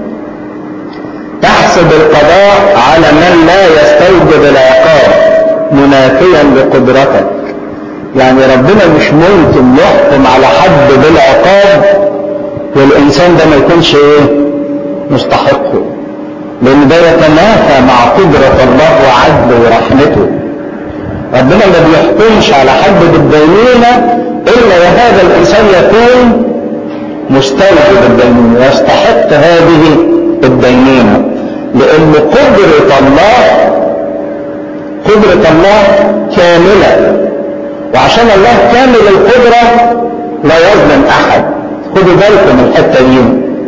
تحسب القضاء على من لا يستوجب العقاب منافيا لقدرتك يعني ربنا مش ممكن يحكم على حد بالعقاب والإنسان ده ما يكونش إيه مستحقه لأن ده يتنافى مع قدرة الله وعدله ورحمته ربنا ما بيحكمش على حد بالدينونة إلا وهذا الإنسان يكون مستوجب الدينونة يستحق هذه الدينونة لأن قدرة الله قدرة الله كاملة وعشان الله كامل القدرة لا يظلم أحد خدوا بالكم من الحته دي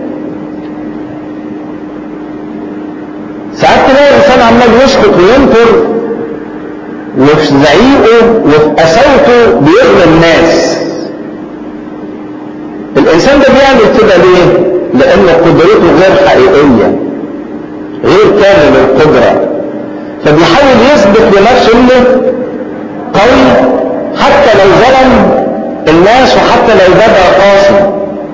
ساعات تلاقي الانسان عمال يسكت وينكر وفي زعيقه وفي قساوته بيظلم الناس الانسان ده بيعمل كده ليه لان قدرته غير حقيقيه غير كامل القدره فبيحاول يثبت لنفسه انه قوي حتى لو ظلم الناس وحتى لو بدا قاسي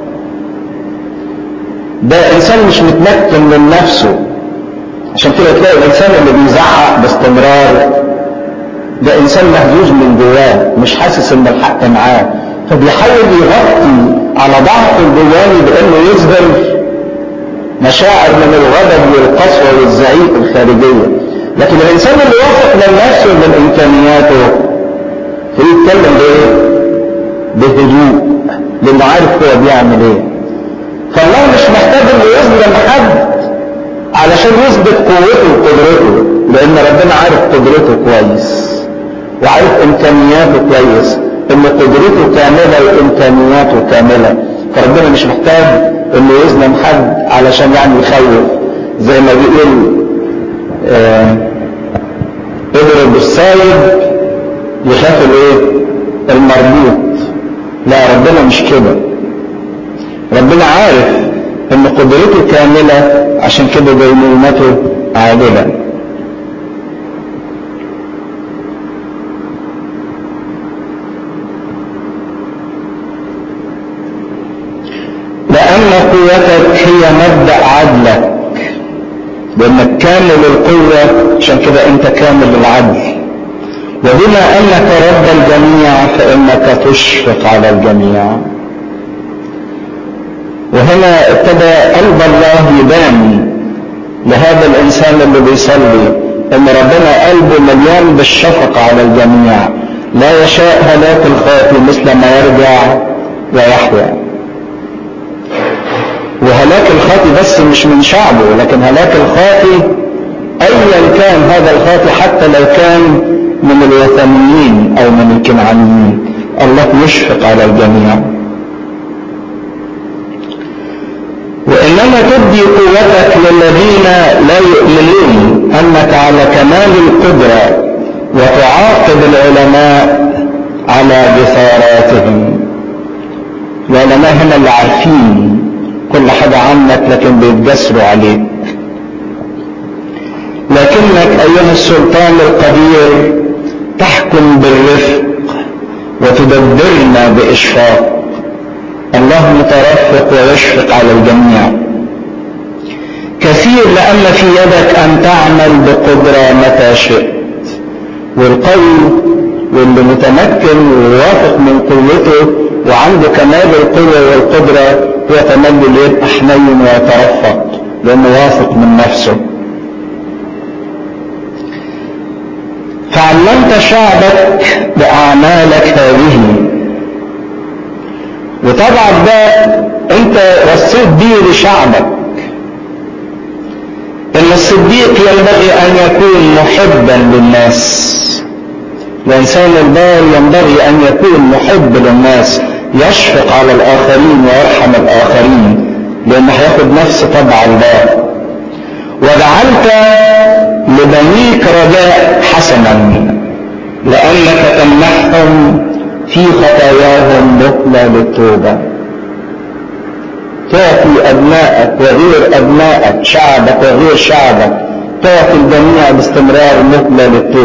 ده انسان مش متمكن من نفسه عشان كده تلاقي الانسان اللي بيزعق باستمرار ده انسان مهزوز من جواه مش حاسس ان الحق معاه فبيحاول يغطي على ضعفه الجواني بانه يظهر مشاعر من الغضب والقسوه والزعيق الخارجيه لكن الانسان اللي واثق من نفسه ومن امكانياته فيتكلم بايه؟ بهدوء لانه عارف هو بيعمل ايه فالله مش محتاج انه يظلم حد علشان يثبت قوته وقدرته لان ربنا عارف قدرته كويس وعارف امكانياته كويس ان قدرته كامله وامكانياته كامله فربنا مش محتاج انه يظلم حد علشان يعني يخوف زي ما بيقول آه اضرب السايب يخاف الايه المربوط لا ربنا مش كده ربنا عارف ان قدرته كاملة عشان كده دينونته عادلة لأن قوتك هي مبدأ عدلك لأنك كامل القوة عشان كده أنت كامل العدل وبما أنك رب الجميع فإنك تشفق على الجميع وهنا ابتدى قلب الله يبان لهذا الانسان اللي بيصلي ان ربنا قلبه مليان بالشفقة على الجميع لا يشاء هلاك الخاطي مثل ما يرجع ويحيا وهلاك الخاطي بس مش من شعبه لكن هلاك الخاطي ايا كان هذا الخاطي حتى لو كان من الوثنيين او من الكنعانيين الله يشفق على الجميع وإنه حينما تبدي قوتك للذين لا يؤمنون انك على كمال القدره وتعاقب العلماء على بثاراتهم العلماء هنا اللي عارفين كل حاجة عنك لكن بيتجسروا عليك لكنك أيها السلطان القدير تحكم بالرفق وتدبرنا بإشفاق الله مترفق ويشفق على الجميع كثير لأن في يدك أن تعمل بقدرة متى شئت والقوي واللي متمكن وواثق من قوته وعنده كمال القوة والقدرة هو تملي اللي يبقى حنين ويترفق لأنه واثق من نفسه فعلمت شعبك بأعمالك هذه وطبعا ده انت وصيت بيه لشعبك ان الصديق ينبغي ان يكون محبا للناس الانسان البار ينبغي ان يكون محب للناس يشفق على الاخرين ويرحم الاخرين لانه هياخد نفس طبع الله وجعلت لبنيك رجاء حسنا لانك تمنحهم في خطاياهم مهلة للتوبة تعطي أبنائك وغير أبنائك شعبك وغير شعبك تعطي الجميع باستمرار مهلة للتوبة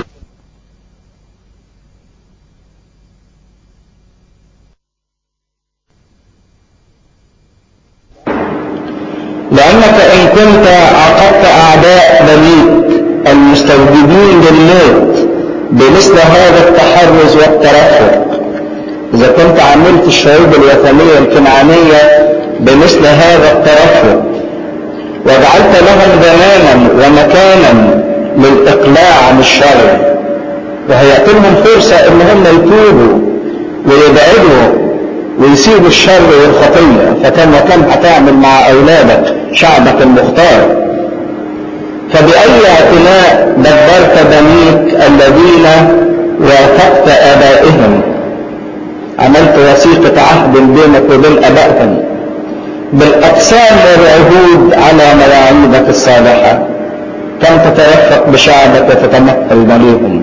لأنك إن كنت عاقبت أعداء بنيك المستوجبين للموت بمثل هذا التحرز والترفق إذا كنت عملت الشعوب الوثنية الكنعانية بمثل هذا الترفق وجعلت لهم زمانا ومكانا للإقلاع عن الشر وهيأتي لهم فرصة إن هم يتوبوا ويبعدوا ويسيبوا الشر والخطية فكان وكم هتعمل مع أولادك شعبك المختار فبأي اعتناء دبرت بنيك الذين وافقت آبائهم عملت وثيقة عهد بينك وبين أبائهم بالأقسام والعهود على مواعيدك الصالحة كم تتوفق بشعبك وتتمثل بنيهم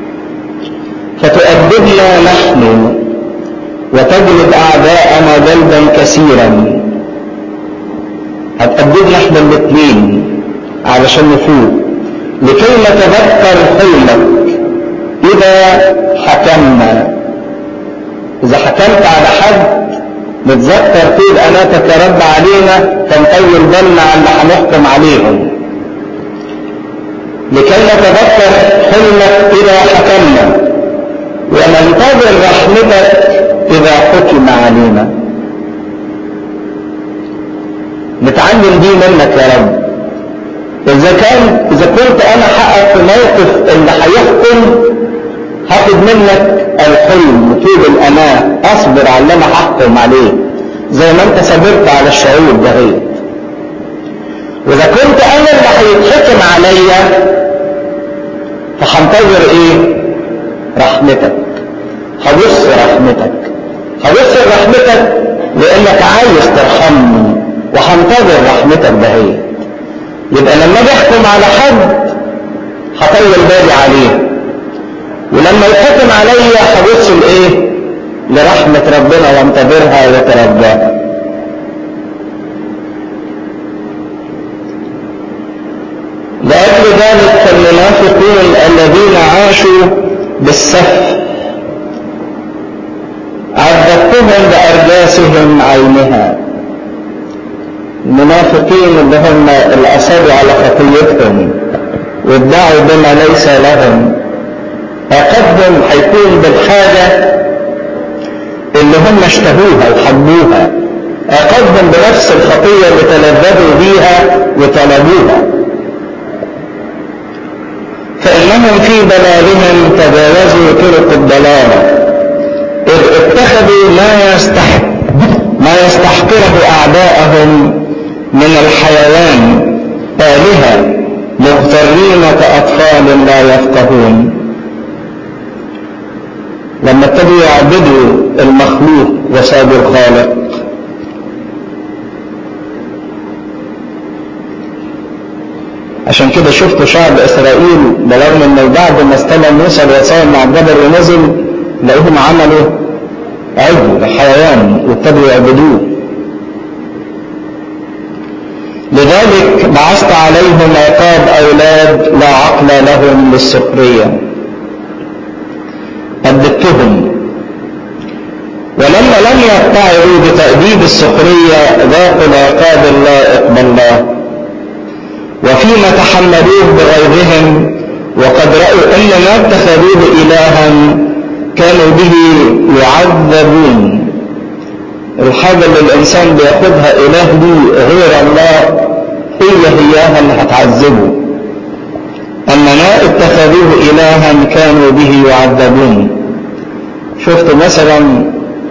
فتؤدبنا نحن وتجلب أعداءنا جلبا كثيرا هتأدبنا احنا الاثنين علشان نفوق لكي نتذكر حلمك إذا حكمنا إذا حكمت على حد نتذكر طول أناتك يا رب علينا فنطول بالنا على اللي هنحكم عليهم لكي نتذكر حلمك إذا حكمنا وننتظر رحمتك إذا حكم علينا نتعلم دي منك يا رب إذا كان إذا كنت أنا حقق في موقف اللي هيحكم هاخد منك الحلم طول الأمان أصبر على اللي أنا هحكم عليه زي ما أنت صبرت على الشعوب دهيت وإذا كنت أنا اللي هيتحكم عليا فهنتظر إيه؟ رحمتك هبص رحمتك هبص رحمتك لأنك عايز ترحمني وهنتظر رحمتك دهيت يبقى لما اجي احكم على حد هطول بالي عليه ولما يتحكم عليا هبص لايه لرحمة ربنا وانتظرها وترجاها لأجل ذلك فالمنافقون الذين عاشوا بالسف عذبتهم بأرجاسهم عينها المنافقين اللي هم اللي أصروا على خطيتهم وادعوا بما ليس لهم عقابهم هيكون بالحاجة اللي هم اشتهوها وحبوها عقابهم بنفس الخطية اللي تلذذوا بيها وطلبوها فإنهم في ضلالهم تجاوزوا طرق الضلالة إذ اتخذوا ما يستحق ما يستحقره أعداءهم من الحيوان آلهة مغترين كأطفال لا يفقهون لما ابتدوا يعبدوا المخلوق وسابوا الخالق عشان كده شفتوا شعب اسرائيل برغم انه بعد ما استلم موسى الوصايا مع الجبل ونزل لقيهم عملوا عجل حيوان وابتدوا يعبدوه لذلك بعثت عليهم عقاب اولاد لا عقل لهم للسخريه أدبتهم ولما لم يقتعروا بتأديب السخرية ذاقوا العقاب اللائق بالله وفيما تحملوه بغيظهم وقد رأوا أن ما اتخذوه إلها كانوا به يعذبون الحاجة اللي الإنسان بياخدها إله دي غير الله هي هياها اللي هتعذبه أما ما اتخذوه إلها كانوا به يعذبون شفت مثلا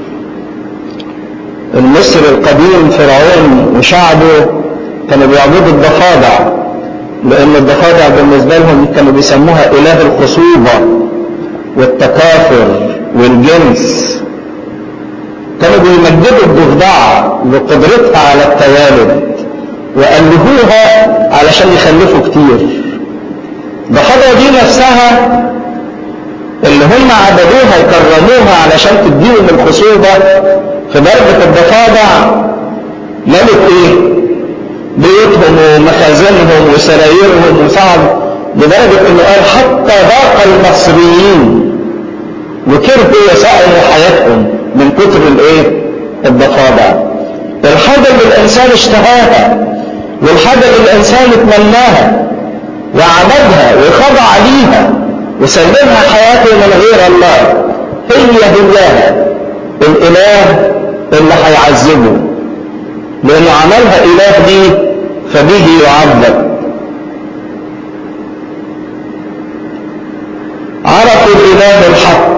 المصري القديم فرعون وشعبه كانوا بيعبدوا الضفادع لأن الضفادع بالنسبة لهم كانوا بيسموها إله الخصوبة والتكاثر والجنس كانوا بيمجدوا الضفدعة لقدرتها على التوالد وألهوها علشان يخلفوا كتير الضفادع دي نفسها اللي هم عبدوها وكرموها علشان تديهم الخصوبة في درجة الضفادع ملك ايه؟ بيوتهم ومخازنهم وسرايرهم وصعب لدرجة انه قال حتى ضاق المصريين وكرهوا وسائلوا حياتهم من كتر الايه؟ الضفادع. الحاجة اللي الانسان اشتهاها والحاجة اللي الانسان اتمناها وعبدها وخضع ليها وسلمها حياته من غير الله هي هياها الاله اللي هيعذبه لانه عملها اله دي فبه يعذب عرفوا الاله الحق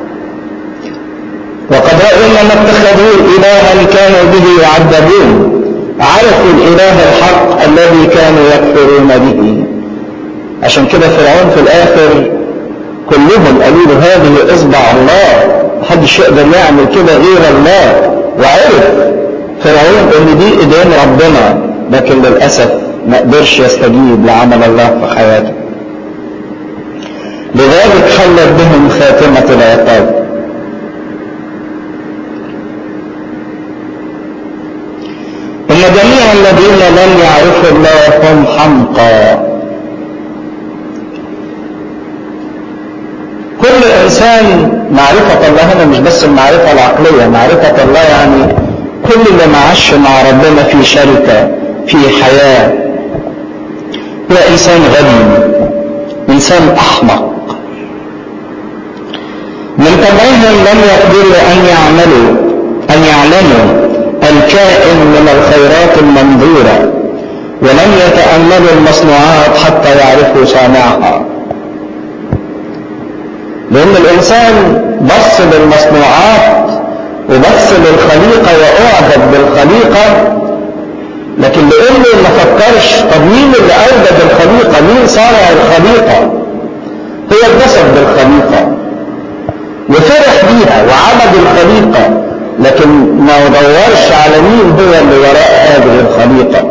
وقد رأوا ما اتخذوه الها كانوا به يعذبون عرفوا الاله الحق الذي كانوا يكفرون به عشان كده فرعون في الاخر كلهم قالوا له هذه اصبع الله محدش يقدر يعمل كده غير الله وعرف فرعون ان دي ايدين ربنا لكن للاسف ما قدرش يستجيب لعمل الله في حياته لذلك حلت بهم خاتمة العقاب إن جميع الذين لم يعرفوا الله هم حمقى كل انسان معرفة الله هنا مش بس المعرفة العقلية معرفة الله يعني كل اللي معاش مع ربنا في شركة في حياة هو انسان غبي انسان احمق من طبعهم لم يقدروا ان يعملوا ان يعلموا الكائن من الخيرات المنظورة ولم يتأملوا المصنوعات حتى يعرفوا صانعها لأن الإنسان بص للمصنوعات وبص للخليقة وأعجب بالخليقة لكن لأنه ما فكرش طب مين اللي أوجد الخليقة مين صانع الخليقة هو اتبسط بالخليقة وفرح بيها وعبد الخليقة لكن ما دورش على مين هو اللي وراء هذه الخليقة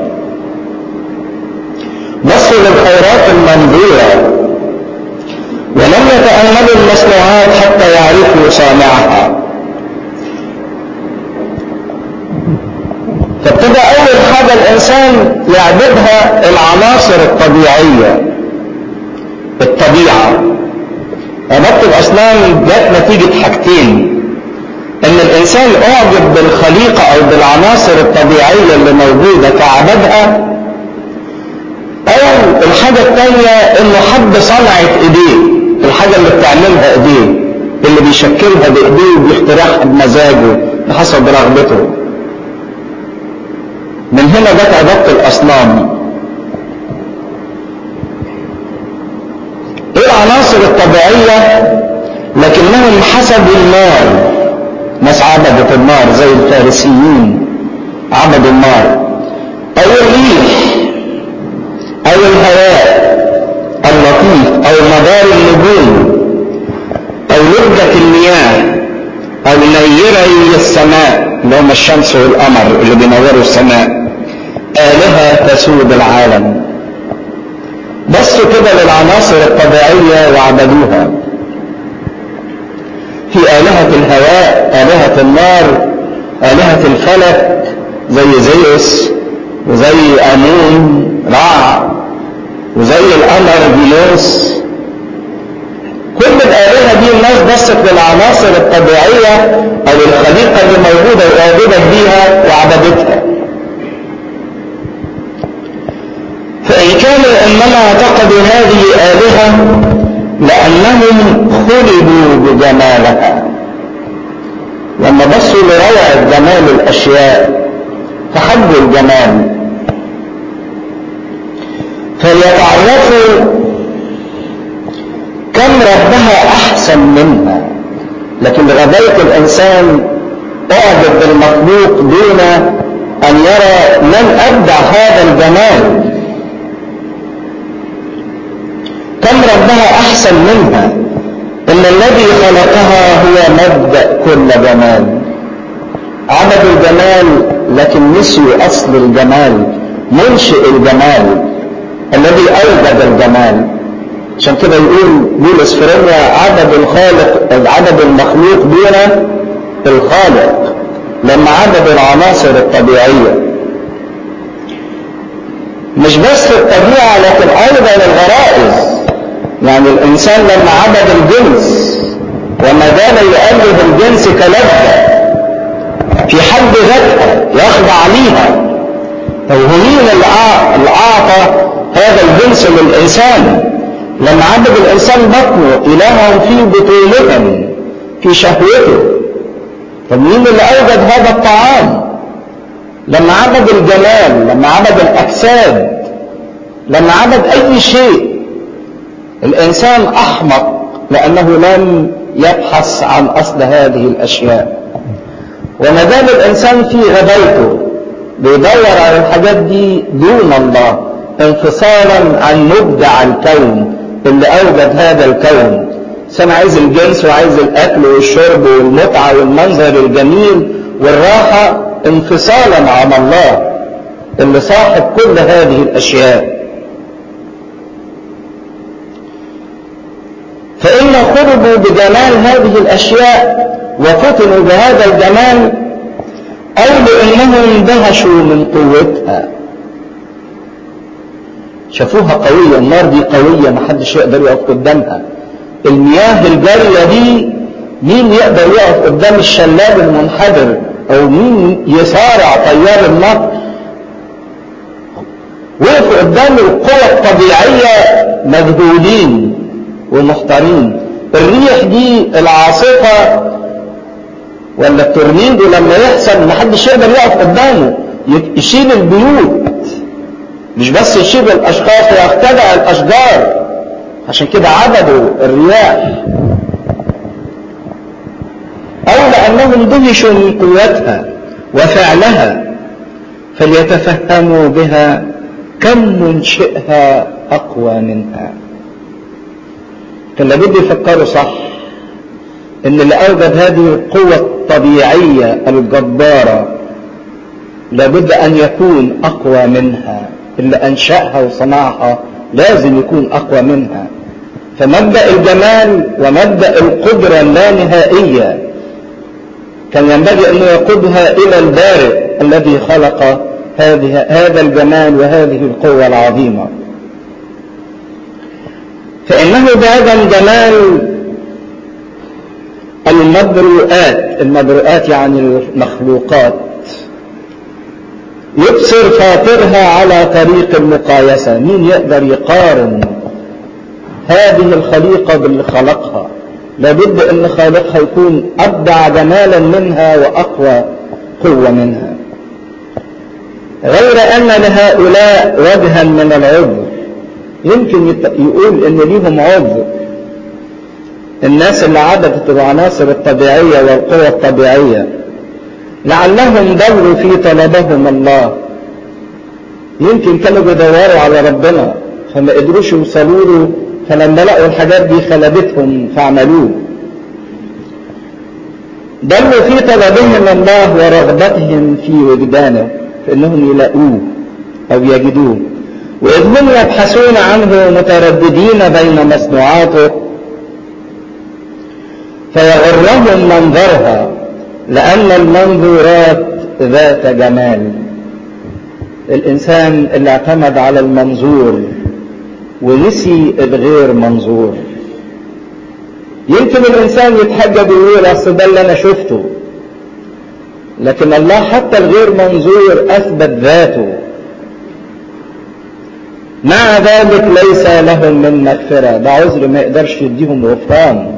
بص للخيرات المنظورة ولم يتأملوا المصنوعات حتى يعرفوا صانعها فابتدى أول حاجة الإنسان يعبدها العناصر الطبيعية الطبيعة عبادة الأصنام جت نتيجة حاجتين إن الإنسان أعجب بالخليقة أو بالعناصر الطبيعية اللي موجودة فعبدها أو الحاجة الثانية إنه حب صنعة إيديه الحاجة اللي بتعملها ايديه اللي بيشكلها بايديه وبيخترعها بمزاجه بحسب رغبته من هنا جت عبادة الأصنام ايه العناصر الطبيعية لكنهم حسبوا النار ناس عبدت النار زي الفارسيين عبدوا النار او الريح او الهواء اللطيف او مدار النجوم او لجة المياه او نيري السماء اللي هم الشمس والقمر اللي بينوروا السماء آلهة تسود العالم بصوا كده للعناصر الطبيعية وعبدوها في آلهة الهواء آلهة النار آلهة الفلك زي زيوس وزي أمون رع وزي القمر فينوس كل الآلهة دي الناس بصت للعناصر الطبيعية أو الخليقة اللي موجودة وأعجبت بيها وعبدتها فإن كانوا إنما اعتقدوا هذه آلهة لأنهم خلدوا بجمالها لما بصوا لروعة جمال الأشياء فحبوا الجمال فليتعرفوا كم ربها أحسن منها لكن غباية الإنسان أعجب بالمخلوق دون أن يرى من أبدع هذا الجمال كم ربها أحسن منها إن الذي خلقها هو مبدأ كل جمال عبدوا الجمال لكن نسيوا أصل الجمال منشئ الجمال الذي أوجد الجمال عشان كده يقول بولس فرنيا عبد الخالق عبد المخلوق دون الخالق لما عبد العناصر الطبيعية مش بس الطبيعة لكن أيضا الغرائز يعني الإنسان لما عبد الجنس وما دام يؤله الجنس كلذة في حد ذاتها يخضع ليها طب هو مين اللي أعطى هذا الجنس للإنسان لما عبد الإنسان بطنه إلههم في بطولهم في شهوته طب مين اللي أوجد هذا الطعام لما عبد الجمال لما عبد الأجساد لما عبد أي شيء الإنسان أحمق لأنه لم يبحث عن أصل هذه الأشياء وما دام الإنسان في غبايته بيدور على الحاجات دي دون الله انفصالا عن مبدع الكون اللي أوجد هذا الكون الإنسان عايز الجنس وعايز الأكل والشرب والمتعة والمنظر الجميل والراحة انفصالا عن الله اللي صاحب كل هذه الأشياء فإن خرجوا بجمال هذه الأشياء وفتنوا بهذا الجمال أو لأنهم اندهشوا من قوتها شافوها قوية النار دي قوية محدش يقدر يقف قدامها المياه الجارية دي مين يقدر يقف قدام الشلال المنحدر او مين يصارع طيار النار وقفوا قدام القوى الطبيعية مذهولين ومحتارين الريح دي العاصفة ولا التورنيدو لما يحصل محدش يقدر يقف قدامه يشيل البيوت مش بس يشيل الاشخاص ويختدع الاشجار عشان كده عبدوا الرياح او لانهم دهشوا من قوتها وفعلها فليتفهموا بها كم منشئها اقوى منها كان لابد يفكروا صح ان اللي اوجد هذه القوة الطبيعية الجبارة لابد ان يكون اقوى منها اللي انشأها وصنعها لازم يكون اقوى منها فمبدأ الجمال ومبدأ القدرة اللانهائية كان ينبغي أن يقودها إلى البارئ الذي خلق هذه هذا الجمال وهذه القوة العظيمة فإنه بهذا الجمال المبرؤات المبرؤات يعني المخلوقات يبصر فاطرها على طريق المقايسة مين يقدر يقارن هذه الخليقة باللي خلقها لابد ان خالقها يكون ابدع جمالا منها واقوى قوة منها غير ان لهؤلاء وجها من العذر يمكن يقول ان ليهم عذر الناس اللي عبدت العناصر الطبيعية والقوى الطبيعية لعلهم ضلوا في طلبهم الله يمكن كانوا بيدوروا على ربنا فما قدروش يوصلوا له فلما لقوا الحاجات دي خلبتهم فعملوه ضلوا في طلبهم الله ورغبتهم في وجدانه فانهم يلاقوه او يجدوه وإذ هم يبحثون عنه مترددين بين مصنوعاته فيغرهم منظرها لأن المنظورات ذات جمال الإنسان اللي اعتمد على المنظور ونسي الغير منظور يمكن الإنسان يتحجب ويقول أصل ده اللي أنا شفته لكن الله حتى الغير منظور أثبت ذاته مع ذلك ليس لهم من مغفرة ده عذر ما يقدرش يديهم غفران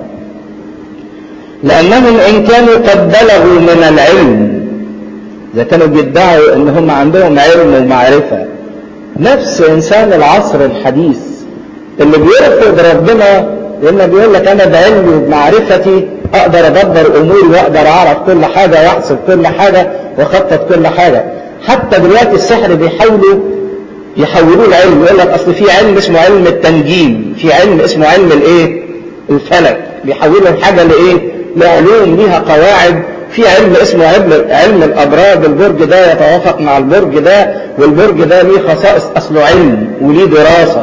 لأنهم إن كانوا قد بلغوا من العلم إذا كانوا بيدعوا إن هم عندهم علم ومعرفة نفس إنسان العصر الحديث اللي بيرفض ربنا لأنه بيقول لك أنا بعلمي وبمعرفتي أقدر أدبر أموري وأقدر أعرف كل حاجة وأحسب كل حاجة وأخطط كل حاجة حتى دلوقتي السحر بيحاولوا يحولوه العلم يقول لك أصل في علم اسمه علم التنجيم في علم اسمه علم الإيه؟ الفلك بيحولوا الحاجة لإيه؟ لعلوم ليها قواعد في علم اسمه علم علم الابراج البرج ده يتوافق مع البرج ده والبرج ده ليه خصائص اصله علم وليه دراسه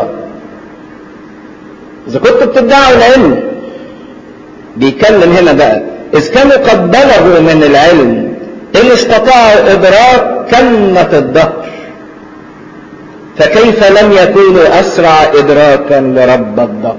اذا كنتوا بتدعوا العلم بيتكلم هنا بقى اذ كانوا قد بلغوا من العلم ان استطاعوا ادراك كلمه الدهر فكيف لم يكونوا اسرع ادراكا لرب الدهر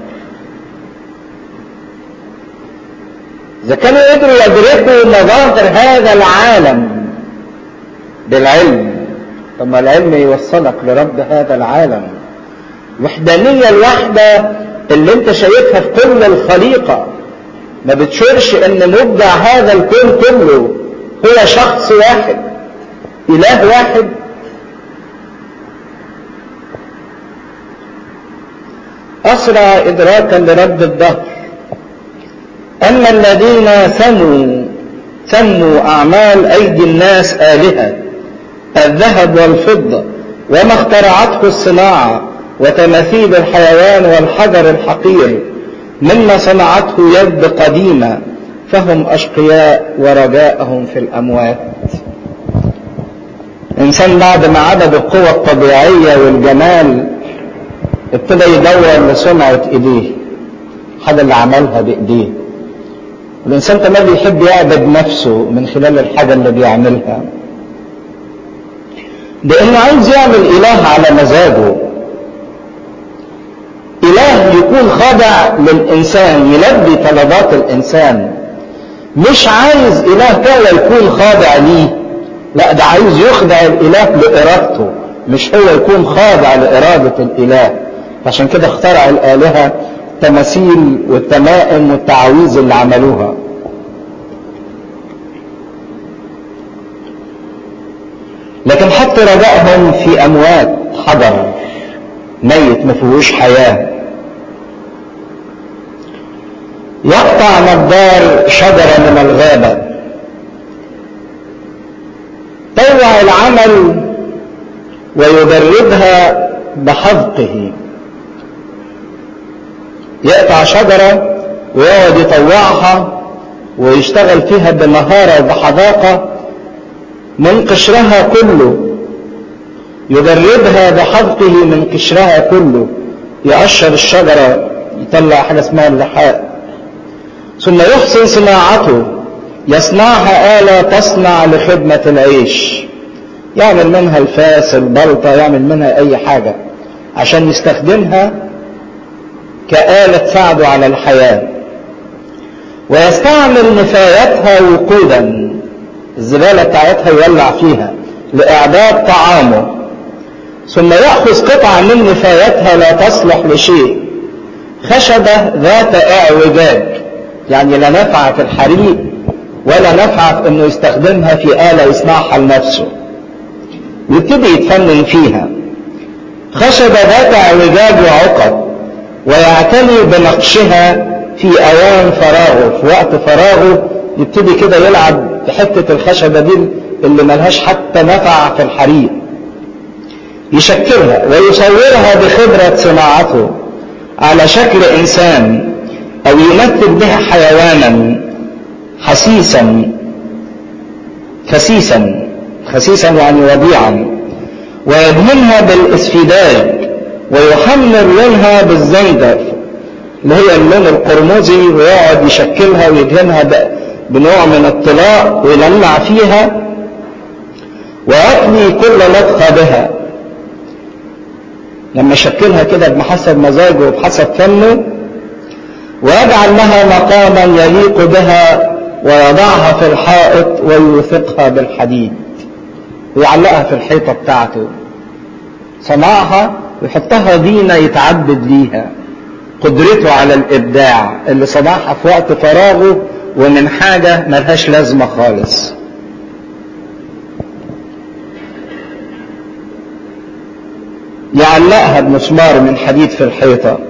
إذا كانوا يقدروا يدركوا مظاهر هذا العالم بالعلم طب ما العلم يوصلك لرب هذا العالم وحدانية الوحدة اللي انت شايفها في كل الخليقة ما بتشيرش ان مبدع هذا الكون كله هو شخص واحد اله واحد اسرع ادراكا لرب الدهر أما الذين سموا سموا أعمال أيدي الناس آلهة الذهب والفضة وما اخترعته الصناعة وتماثيل الحيوان والحجر الحقير مما صنعته يد قديمة فهم أشقياء ورجاءهم في الأموات إنسان بعد ما عبد القوى الطبيعية والجمال ابتدى يدور لصنعة إيديه حاجة اللي عملها بإيديه الإنسان كمان بيحب يعبد نفسه من خلال الحاجة اللي بيعملها لأنه عايز يعمل إله على مزاجه إله يكون خاضع للإنسان يلبي طلبات الإنسان مش عايز إله هو يكون خاضع ليه لا ده عايز يخضع الإله لإرادته مش هو يكون خاضع لإرادة الإله عشان كده اخترع الآلهة التماثيل والتمائم والتعاويذ اللي عملوها لكن حط رجائهم في اموات حجر ميت ما فيهوش حياه يقطع نجار شجره من الغابه طوع العمل ويجردها بحذقه يقطع شجرة ويقعد يطوعها ويشتغل فيها بمهارة وبحذاقة من قشرها كله يجردها بحذقه من قشرها كله يقشر الشجرة يطلع حاجة اسمها اللحاء ثم يحسن صناعته يصنعها آلة تصنع لخدمة العيش يعمل منها الفاس البلطة يعمل منها أي حاجة عشان يستخدمها كآلة تساعده على الحياة ويستعمل نفايتها وقودا الزبالة بتاعتها يولع فيها لإعداد طعامه ثم يأخذ قطعة من نفايتها لا تصلح لشيء خشبة ذات اعوجاج يعني لا نفع في الحريق ولا نفع في انه يستخدمها في آلة يصنعها لنفسه يبتدي يتفنن فيها خشبة ذات اعوجاج وعقد ويعتني بنقشها في اوان فراغه في وقت فراغه يبتدي كده يلعب بحتة الخشبة دي اللي ملهاش حتى نفع في الحريق يشكلها ويصورها بخبرة صناعته على شكل انسان او يمثل بها حيوانا حسيسا خسيسا خسيسا يعني وضيعا ويدهنها بالاسفداج ويحمر لونها بالزنجر اللي هي اللون القرمزي ويقعد يشكلها ويدهنها بنوع من الطلاء ويلمع فيها ويقضي كل لطخة بها لما يشكلها كده بحسب مزاجه وبحسب فنه ويجعل لها مقاما يليق بها ويضعها في الحائط ويوثقها بالحديد ويعلقها في الحيطة بتاعته صنعها ويحطها دينة يتعبد ليها قدرته على الإبداع اللي صنعها في وقت فراغه ومن حاجة ملهاش لازمة خالص يعلقها بمسمار من حديد في الحيطة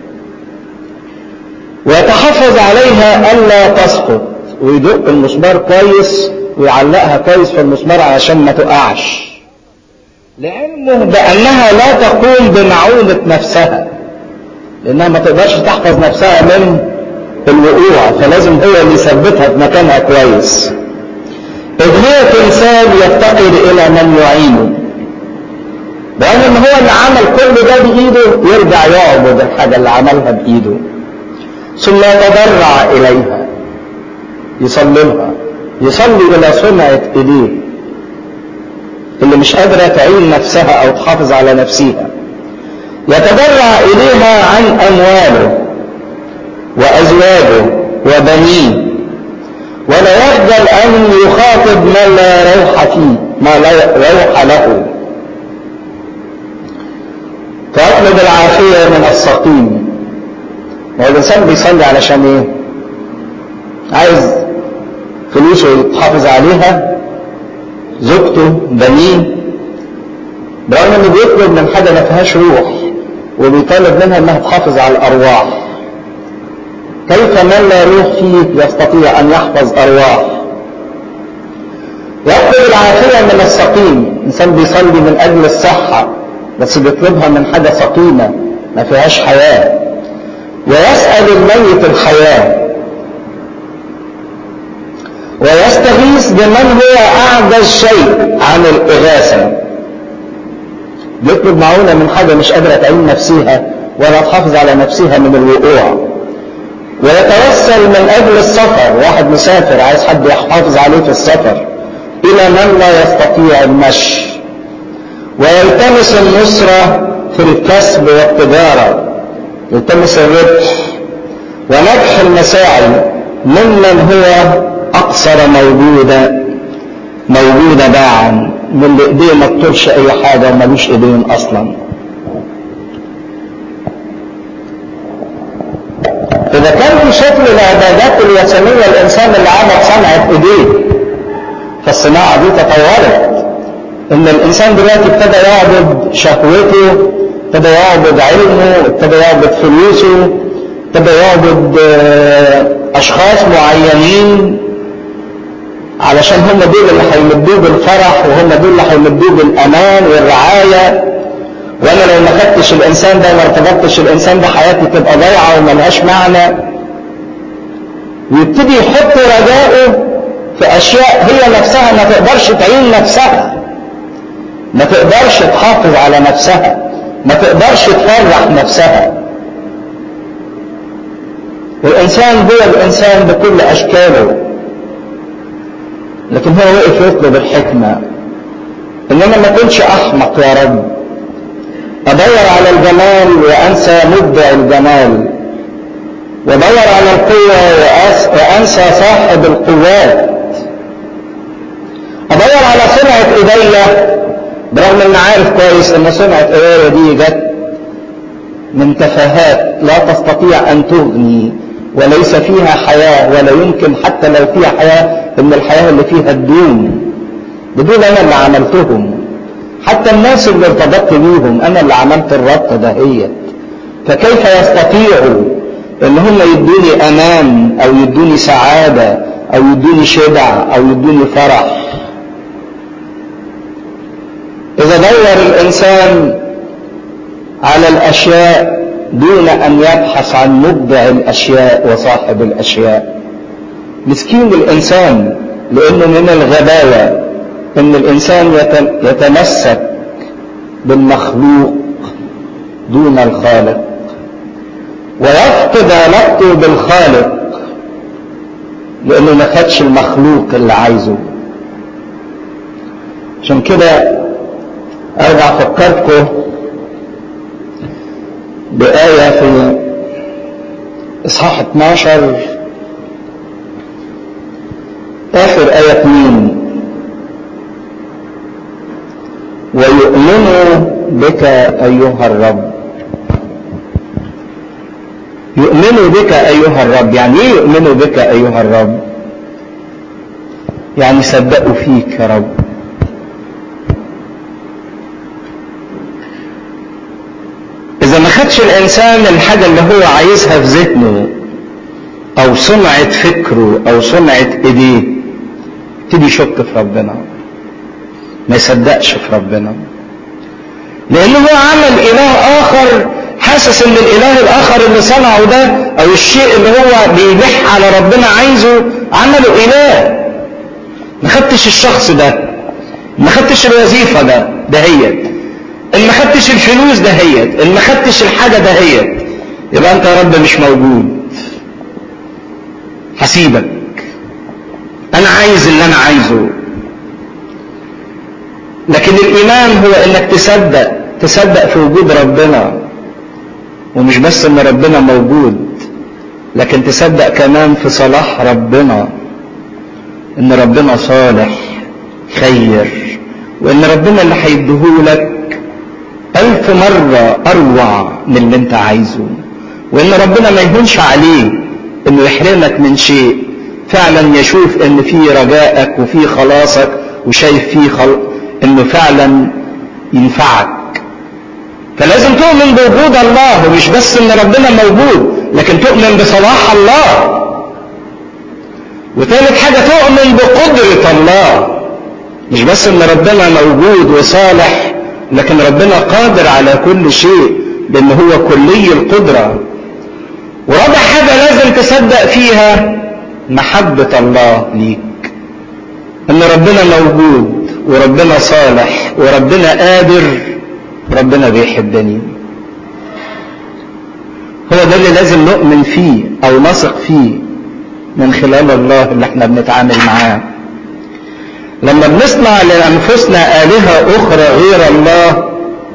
ويتحفظ عليها ألا تسقط ويدق المسمار كويس ويعلقها كويس في المسمار علشان ما تقعش لعلمه بأنها لا تقوم بمعونة نفسها لأنها ما تقدرش تحفظ نفسها من الوقوع فلازم هو اللي يثبتها في مكانها كويس إذ هي تمثال يفتقر إلى من يعينه لأن إن هو اللي عمل كل ده بإيده يرجع يعبد الحاجة اللي عملها بإيده ثم يتضرع إليها يصلي لها يصلي إلى صنعة إيديه اللي مش قادرة تعين نفسها أو تحافظ على نفسها يتضرع إليها عن أمواله وأزواجه وبنيه ولا يخجل أن يخاطب من لا روح فيه ما لا روح له فيطلب العافية من السقيم ما الإنسان بيصلي علشان إيه؟ عايز فلوسه يتحافظ عليها زوجته بنيه برغم انه بيطلب من حاجه ما فيهاش روح وبيطالب منها انها تحافظ على الارواح كيف من لا روح فيه يستطيع ان يحفظ ارواح يطلب العافيه من السقيم انسان بيصلي من اجل الصحه بس بيطلبها من حاجه سقيمه ما فيهاش حياه ويسال الميت الحياه ويستغيث بمن هو أعجز شيء عن الإغاثة بيطلب معونة من حاجة مش قادرة تعين نفسها ولا تحافظ على نفسها من الوقوع ويتوسل من أجل السفر واحد مسافر عايز حد يحافظ عليه في السفر إلى من لا يستطيع المشي ويلتمس النصرة في الكسب والتجارة يلتمس الربح ونجح المساعي ممن هو أقصر موجودة موجودة باعا من اللي ايديه ما تطولش أي حاجة ومالوش ايدين أصلا إذا كان في شكل العبادات الوثنية الإنسان اللي عمل صنعة إيديه فالصناعة دي تطورت إن الإنسان دلوقتي ابتدى يعبد شهوته ابتدى يعبد علمه ابتدى يعبد فلوسه ابتدى يعبد أشخاص معينين علشان هم دول اللي هيمدوه بالفرح وهم دول اللي هيمدوه بالامان والرعايه وانا لو ما خدتش الانسان ده وما ارتبطتش الانسان ده حياتي تبقى ضايعه وملهاش معنى ويبتدي يحط رجائه في اشياء هي نفسها ما تقدرش تعين نفسها ما تقدرش تحافظ على نفسها ما تقدرش تفرح نفسها والانسان هو الانسان بكل اشكاله لكن هو وقف يطلب الحكمة ان انا ما كنتش احمق يا رب ادور على الجمال وانسى مبدع الجمال وادور على القوة وانسى صاحب القوات ادور على صنعة ايديا برغم ان عارف كويس ان صنعة ايديا دي جت من تفاهات لا تستطيع ان تغني وليس فيها حياة ولا يمكن حتى لو فيها حياة ان الحياة اللي فيها الدون بدون انا اللي عملتهم حتى الناس اللي ارتبطت بيهم انا اللي عملت الربط دهيت فكيف يستطيعوا ان هم يدوني امان او يدوني سعادة او يدوني شبع او يدوني فرح اذا دور الانسان على الاشياء دون ان يبحث عن مبدع الاشياء وصاحب الاشياء مسكين الانسان لانه من الغباوه ان الانسان يتمسك بالمخلوق دون الخالق ويفقد علاقته بالخالق لانه ما خدش المخلوق اللي عايزه عشان كده ارجع افكركم بآية في إصحاح 12 آخر آية 2 ويؤمن بك أيها الرب يؤمن بك أيها الرب يعني إيه يؤمن بك أيها الرب يعني صدقوا فيك يا رب إذا ما خدش الإنسان الحاجة اللي هو عايزها في ذهنه أو صنعة فكره أو صنعة إيديه يبتدي يشك في ربنا ما يصدقش في ربنا لأنه هو عمل إله آخر حاسس إن الإله الآخر اللي صنعه ده أو الشيء اللي هو بيلح على ربنا عايزه عمله إله ما خدتش الشخص ده ما خدتش الوظيفة ده دهيت ان ما خدتش الفلوس دهيت ان ما خدتش الحاجة دهيت يبقى انت يا رب مش موجود هسيبك انا عايز اللي انا عايزه لكن الايمان هو انك تصدق تصدق في وجود ربنا ومش بس ان ربنا موجود لكن تصدق كمان في صلاح ربنا ان ربنا صالح خير وان ربنا اللي هيديهولك ألف مرة أروع من اللي أنت عايزه وإن ربنا ما يهونش عليه إنه يحرمك من شيء فعلا يشوف إن في رجائك وفي خلاصك وشايف فيه خل... إنه فعلا ينفعك فلازم تؤمن بوجود الله ومش بس إن ربنا موجود لكن تؤمن بصلاح الله وثالث حاجة تؤمن بقدرة الله مش بس إن ربنا موجود وصالح لكن ربنا قادر على كل شيء لان هو كلي القدرة ورابع حاجة لازم تصدق فيها محبة الله ليك ان ربنا موجود وربنا صالح وربنا قادر ربنا بيحبني هو ده اللي لازم نؤمن فيه او نثق فيه من خلال الله اللي احنا بنتعامل معاه لما بنصنع لأنفسنا آلهة أخرى غير الله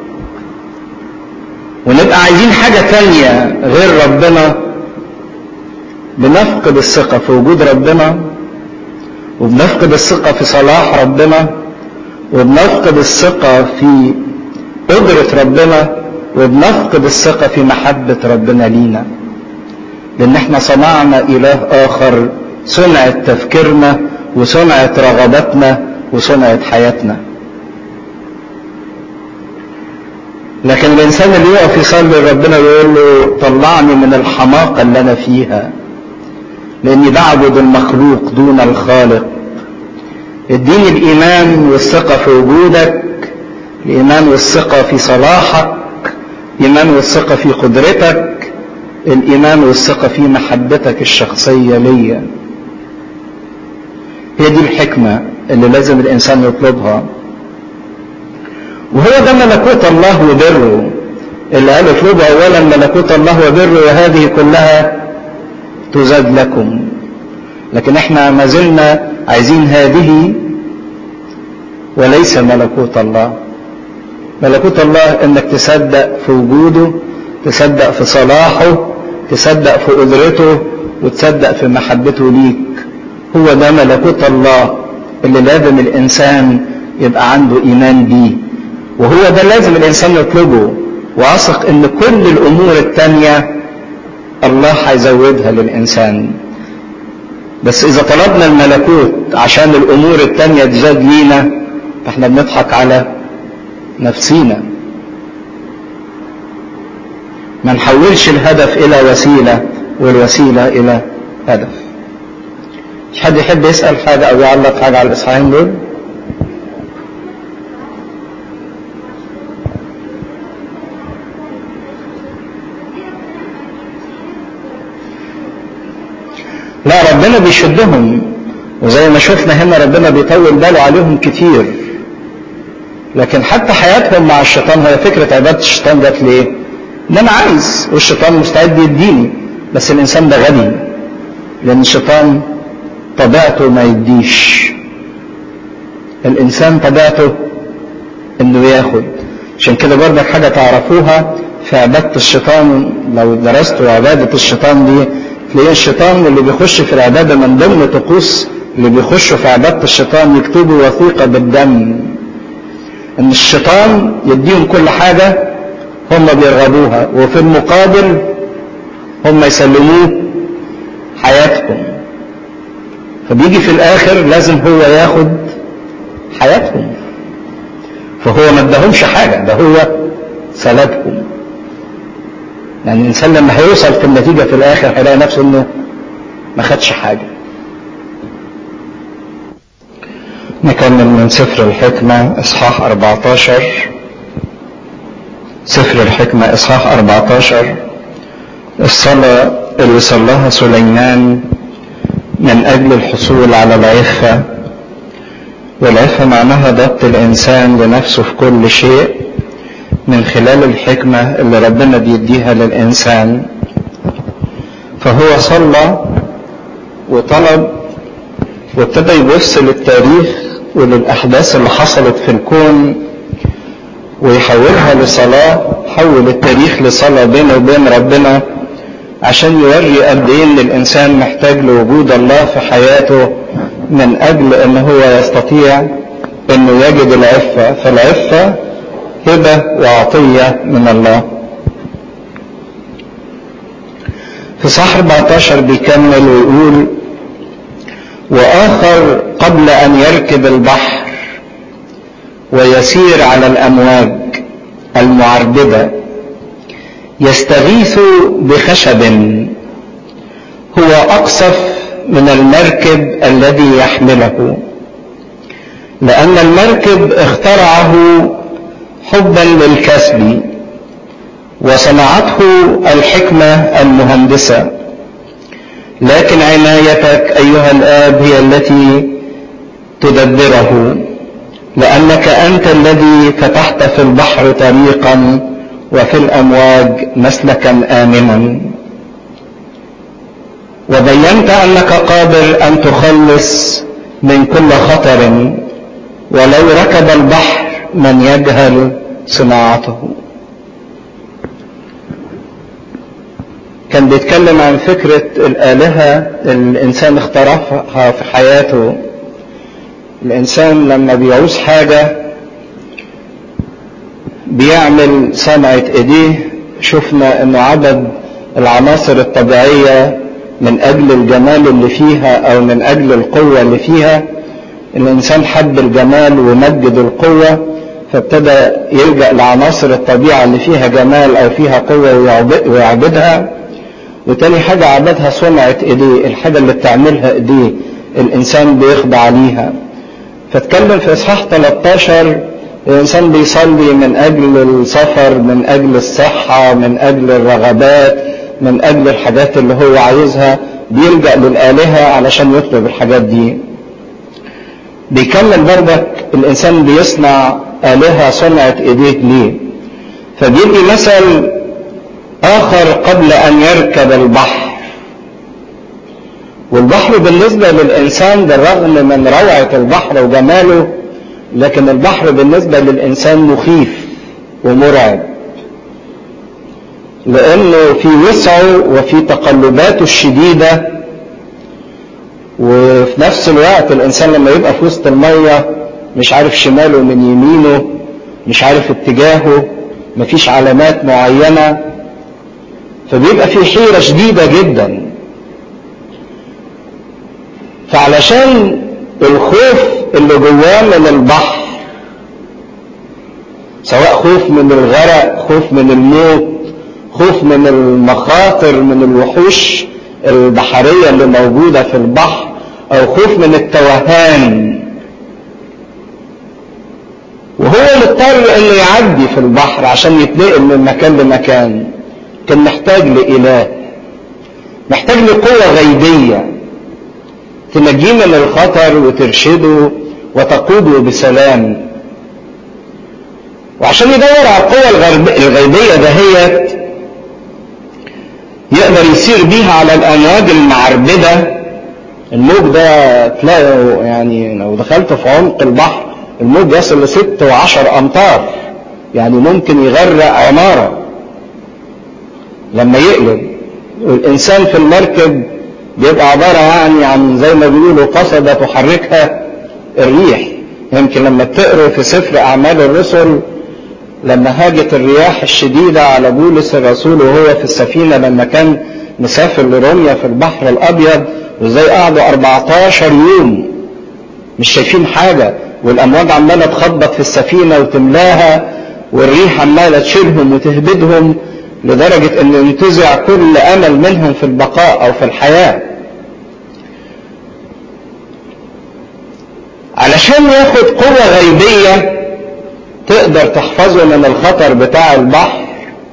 ونبقى عايزين حاجة تانية غير ربنا بنفقد الثقة في وجود ربنا وبنفقد الثقة في صلاح ربنا وبنفقد الثقة في قدرة ربنا وبنفقد الثقة في محبة ربنا لينا لأن احنا صنعنا إله آخر صنع تفكيرنا وصنعت رغباتنا وصنعت حياتنا لكن الانسان اللي يقف يصلي لربنا ويقول له طلعني من الحماقه اللي انا فيها لاني بعبد المخلوق دون الخالق اديني الايمان والثقه في وجودك الايمان والثقه في صلاحك الايمان والثقه في قدرتك الايمان والثقه في محبتك الشخصيه ليا هي دي الحكمة اللي لازم الإنسان يطلبها وهو ده ملكوت الله وبره اللي قال اطلبوا أولا ملكوت الله وبره وهذه كلها تزاد لكم لكن احنا ما زلنا عايزين هذه وليس ملكوت الله ملكوت الله انك تصدق في وجوده تصدق في صلاحه تصدق في قدرته وتصدق في محبته ليك هو ده ملكوت الله اللي لازم الانسان يبقى عنده ايمان بيه وهو ده لازم الانسان يطلبه واثق ان كل الامور التانية الله هيزودها للانسان بس اذا طلبنا الملكوت عشان الامور التانية تزاد لينا فاحنا بنضحك على نفسينا ما نحولش الهدف الى وسيلة والوسيلة الى هدف مش حد يحب يسأل حاجة أو يعلق حاجة على الإصحاحين دول؟ لا ربنا بيشدهم وزي ما شفنا هنا ربنا بيطول باله عليهم كتير لكن حتى حياتهم مع الشيطان هي فكرة عبادة الشيطان جت ليه؟ ان انا عايز والشيطان مستعد يديني بس الانسان ده غبي لان الشيطان طبيعته ما يديش الانسان طبيعته انه ياخد عشان كده برضك حاجه تعرفوها في عباده الشيطان لو درستوا عباده الشيطان دي تلاقيه الشيطان اللي بيخش في العباده من ضمن طقوس اللي بيخشوا في عباده الشيطان يكتبوا وثيقه بالدم ان الشيطان يديهم كل حاجه هم بيرغبوها وفي المقابل هم يسلموه حياتهم فبيجي في الاخر لازم هو ياخد حياتهم فهو ما اداهمش حاجه ده هو سلبهم يعني الانسان لما هيوصل في النتيجه في الاخر هيلاقي نفسه انه ما خدش حاجه نكمل من سفر الحكمه اصحاح 14 سفر الحكمه اصحاح 14 الصلاه اللي صلاها سليمان من اجل الحصول على العفه والعفة معناها ضبط الإنسان لنفسه في كل شيء من خلال الحكمة اللي ربنا بيديها للإنسان فهو صلى وطلب وابتدى يبص للتاريخ وللأحداث اللي حصلت في الكون ويحولها لصلاة حول التاريخ لصلاة بينه وبين ربنا عشان يوري قد ايه ان الانسان محتاج لوجود الله في حياته من اجل ان هو يستطيع انه يجد العفة فالعفة هبة وعطية من الله في صح 14 بيكمل ويقول واخر قبل ان يركب البحر ويسير على الامواج المعربده يستغيث بخشب هو اقصف من المركب الذي يحمله لان المركب اخترعه حبا للكسب وصنعته الحكمه المهندسه لكن عنايتك ايها الاب هي التي تدبره لانك انت الذي فتحت في البحر طريقا وفي الامواج مسلكا امنا وبينت انك قادر ان تخلص من كل خطر ولو ركب البحر من يجهل صناعته كان بيتكلم عن فكرة الآلهة الإنسان اخترعها في حياته الإنسان لما بيعوز حاجة بيعمل صنعة ايديه شفنا انه عدد العناصر الطبيعية من اجل الجمال اللي فيها او من اجل القوة اللي فيها الانسان حب الجمال ومجد القوة فابتدى يلجأ لعناصر الطبيعة اللي فيها جمال او فيها قوة ويعبدها وتاني حاجة عبدها صنعة ايديه الحاجة اللي بتعملها ايديه الانسان بيخضع ليها فاتكلم في اصحاح 13 الإنسان بيصلي من أجل السفر من أجل الصحة من أجل الرغبات من أجل الحاجات اللي هو عايزها بيلجأ للآلهة علشان يطلب الحاجات دي بيكمل برضك الإنسان بيصنع آلهة صنعت إيديه ليه فبيدي مثل آخر قبل أن يركب البحر والبحر بالنسبة للإنسان بالرغم من روعة البحر وجماله لكن البحر بالنسبة للإنسان مخيف ومرعب لأنه في وسعه وفي تقلباته الشديدة وفي نفس الوقت الإنسان لما يبقى في وسط المية مش عارف شماله من يمينه مش عارف اتجاهه مفيش علامات معينة فبيبقى في حيرة شديدة جدا فعلشان الخوف اللي جواه من البحر سواء خوف من الغرق خوف من الموت خوف من المخاطر من الوحوش البحرية اللي موجودة في البحر او خوف من التوهان وهو مضطر انه يعدي في البحر عشان يتنقل من مكان لمكان كان محتاج لإله محتاج لقوة غيبية تنجيه من الخطر وترشده وتقوده بسلام وعشان يدور على القوة الغيبية دهيت يقدر يسير بيها على الامواج المعربده الموج ده تلاقوا يعني لو دخلت في عمق البحر الموج يصل لست وعشر امتار يعني ممكن يغرق عمارة لما يقلب والانسان في المركب بيبقى عبارة يعني عن زي ما بيقولوا قصدة تحركها الريح يمكن لما تقروا في سفر اعمال الرسل لما هاجت الرياح الشديدة على بولس الرسول وهو في السفينة لما كان مسافر لروميا في البحر الابيض وازاي قعدوا 14 يوم مش شايفين حاجة والامواج عمالة تخبط في السفينة وتملاها والريح عمالة تشيلهم وتهبدهم لدرجة ان ينتزع كل امل منهم في البقاء او في الحياة علشان ياخد قوة غيبية تقدر تحفظه من الخطر بتاع البحر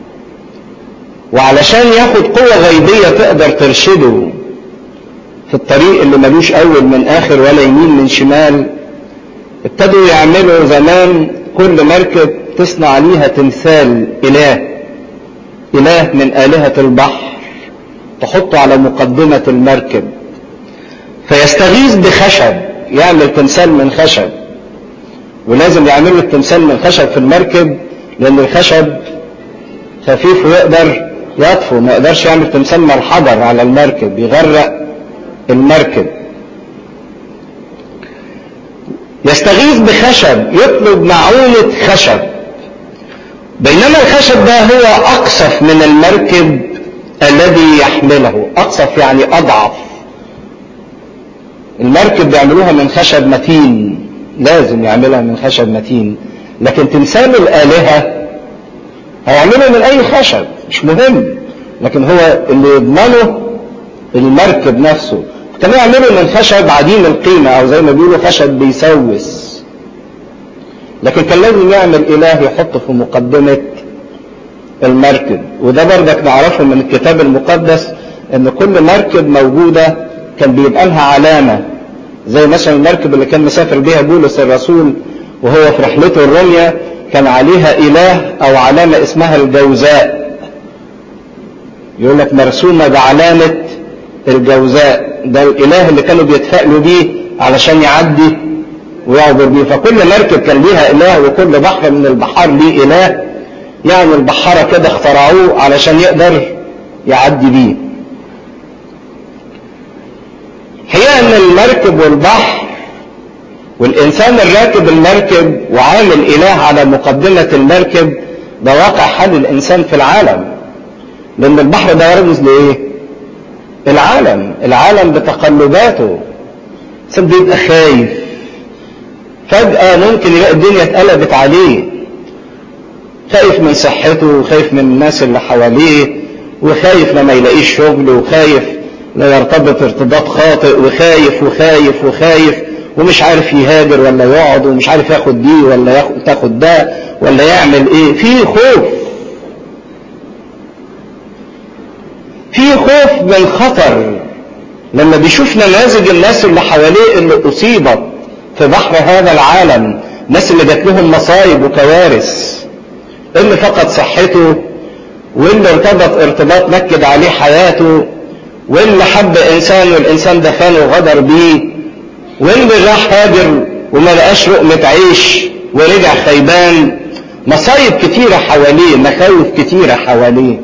وعلشان ياخد قوة غيبية تقدر ترشده في الطريق اللي ملوش اول من اخر ولا يمين من شمال ابتدوا يعملوا زمان كل مركب تصنع ليها تمثال اله اله من الهة البحر تحطه على مقدمة المركب فيستغيث بخشب يعمل تمثال من خشب ولازم يعملوا التمثال من خشب في المركب لان الخشب خفيف ويقدر يطفو ما يقدرش يعمل تمثال من الحجر على المركب يغرق المركب يستغيث بخشب يطلب معونة خشب بينما الخشب ده هو أقصف من المركب الذي يحمله أقصف يعني أضعف المركب بيعملوها من خشب متين لازم يعملها من خشب متين لكن تمثال الآلهة هيعمله من أي خشب مش مهم لكن هو اللي يضمنه المركب نفسه كانوا يعملوا من خشب عديم القيمة أو زي ما بيقولوا خشب بيسوس لكن كان لازم يعمل إله يحطه في مقدمة المركب وده برضك نعرفه من الكتاب المقدس ان كل مركب موجودة كان بيبقى لها علامة زي مثلا المركب اللي كان مسافر بيها بولس الرسول وهو في رحلته الرمية كان عليها إله أو علامة اسمها الجوزاء يقول لك مرسومة بعلامة الجوزاء ده الإله اللي كانوا بيتفائلوا بيه علشان يعدي ويعبر بيه فكل مركب كان ليها إله وكل بحر من البحار ليه إله يعني البحارة كده اخترعوه علشان يقدر يعدي بيه حقيقة ان المركب والبحر والانسان الراكب المركب وعامل اله على مقدمة المركب ده واقع حال الانسان في العالم لان البحر ده يرمز لايه العالم العالم بتقلباته الانسان بيبقى خايف فجأة ممكن يلاقي الدنيا اتقلبت عليه خايف من صحته وخايف من الناس اللي حواليه وخايف لما يلاقيش شغل وخايف لا يرتبط ارتباط خاطئ وخايف وخايف وخايف ومش عارف يهاجر ولا يقعد ومش عارف ياخد دي ولا ياخد تاخد ده ولا يعمل ايه في خوف في خوف من خطر لما بيشوف نماذج الناس اللي حواليه اللي اصيبت في بحر هذا العالم الناس اللي جات لهم مصايب وكوارث اللي فقد صحته واللي ارتبط ارتباط نكد عليه حياته واللي حب انسان والانسان ده خانه وغدر بيه واللي راح هاجر وما لقاش لقمة عيش ورجع خيبان مصايب كتيرة حواليه مخاوف كتيرة حواليه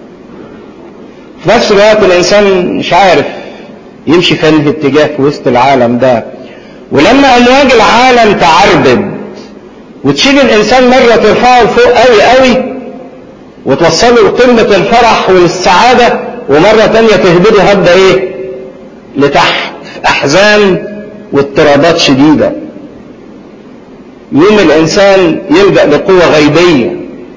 في نفس الوقت الانسان مش عارف يمشي في انهي اتجاه في وسط العالم ده ولما امواج العالم تعربد وتشيل الانسان مرة ترفعه فوق قوي قوي وتوصله لقمة الفرح والسعادة ومرة تانية تهبده هبدة ايه لتحت في احزان واضطرابات شديدة يوم الانسان يلجأ لقوة غيبية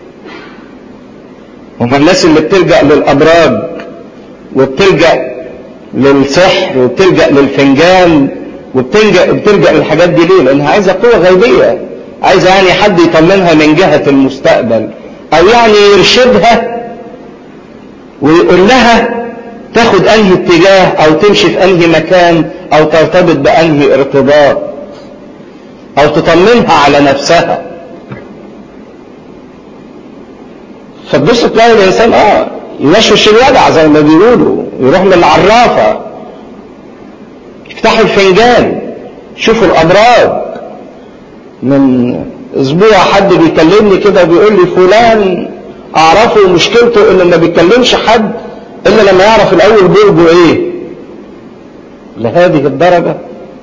هم الناس اللي بتلجأ للابراج وبتلجأ للسحر وبتلجأ للفنجان وبتلجأ بتلجأ للحاجات دي ليه لانها عايزة قوة غيبية عايزة يعني حد يطمنها من جهة المستقبل او يعني يرشدها ويقول لها تاخد انهي اتجاه او تمشي في انهي مكان او ترتبط بانهي ارتباط او تطمنها على نفسها فتبص تلاقي الانسان اه يوشوش الوجع زي ما بيقولوا يروح للعرافة يفتحوا الفنجان يشوفوا الأمراض من أسبوع حد بيكلمني كده بيقول لي فلان أعرفه مشكلته إنه ما بيكلمش حد إلا لما يعرف الأول برجه إيه لهذه الدرجة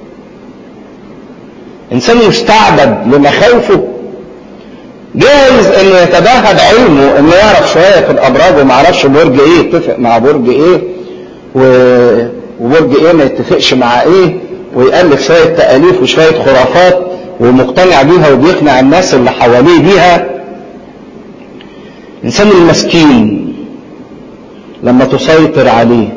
إنسان مستعبد لمخاوفه جايز انه يتباهى بعلمه انه يعرف شويه في الابراج وما يعرفش برج ايه يتفق مع برج ايه و... وبرج ايه ما يتفقش مع ايه ويألف شويه تأليف وشويه خرافات ومقتنع بيها وبيقنع الناس اللي حواليه بيها الانسان المسكين لما تسيطر عليه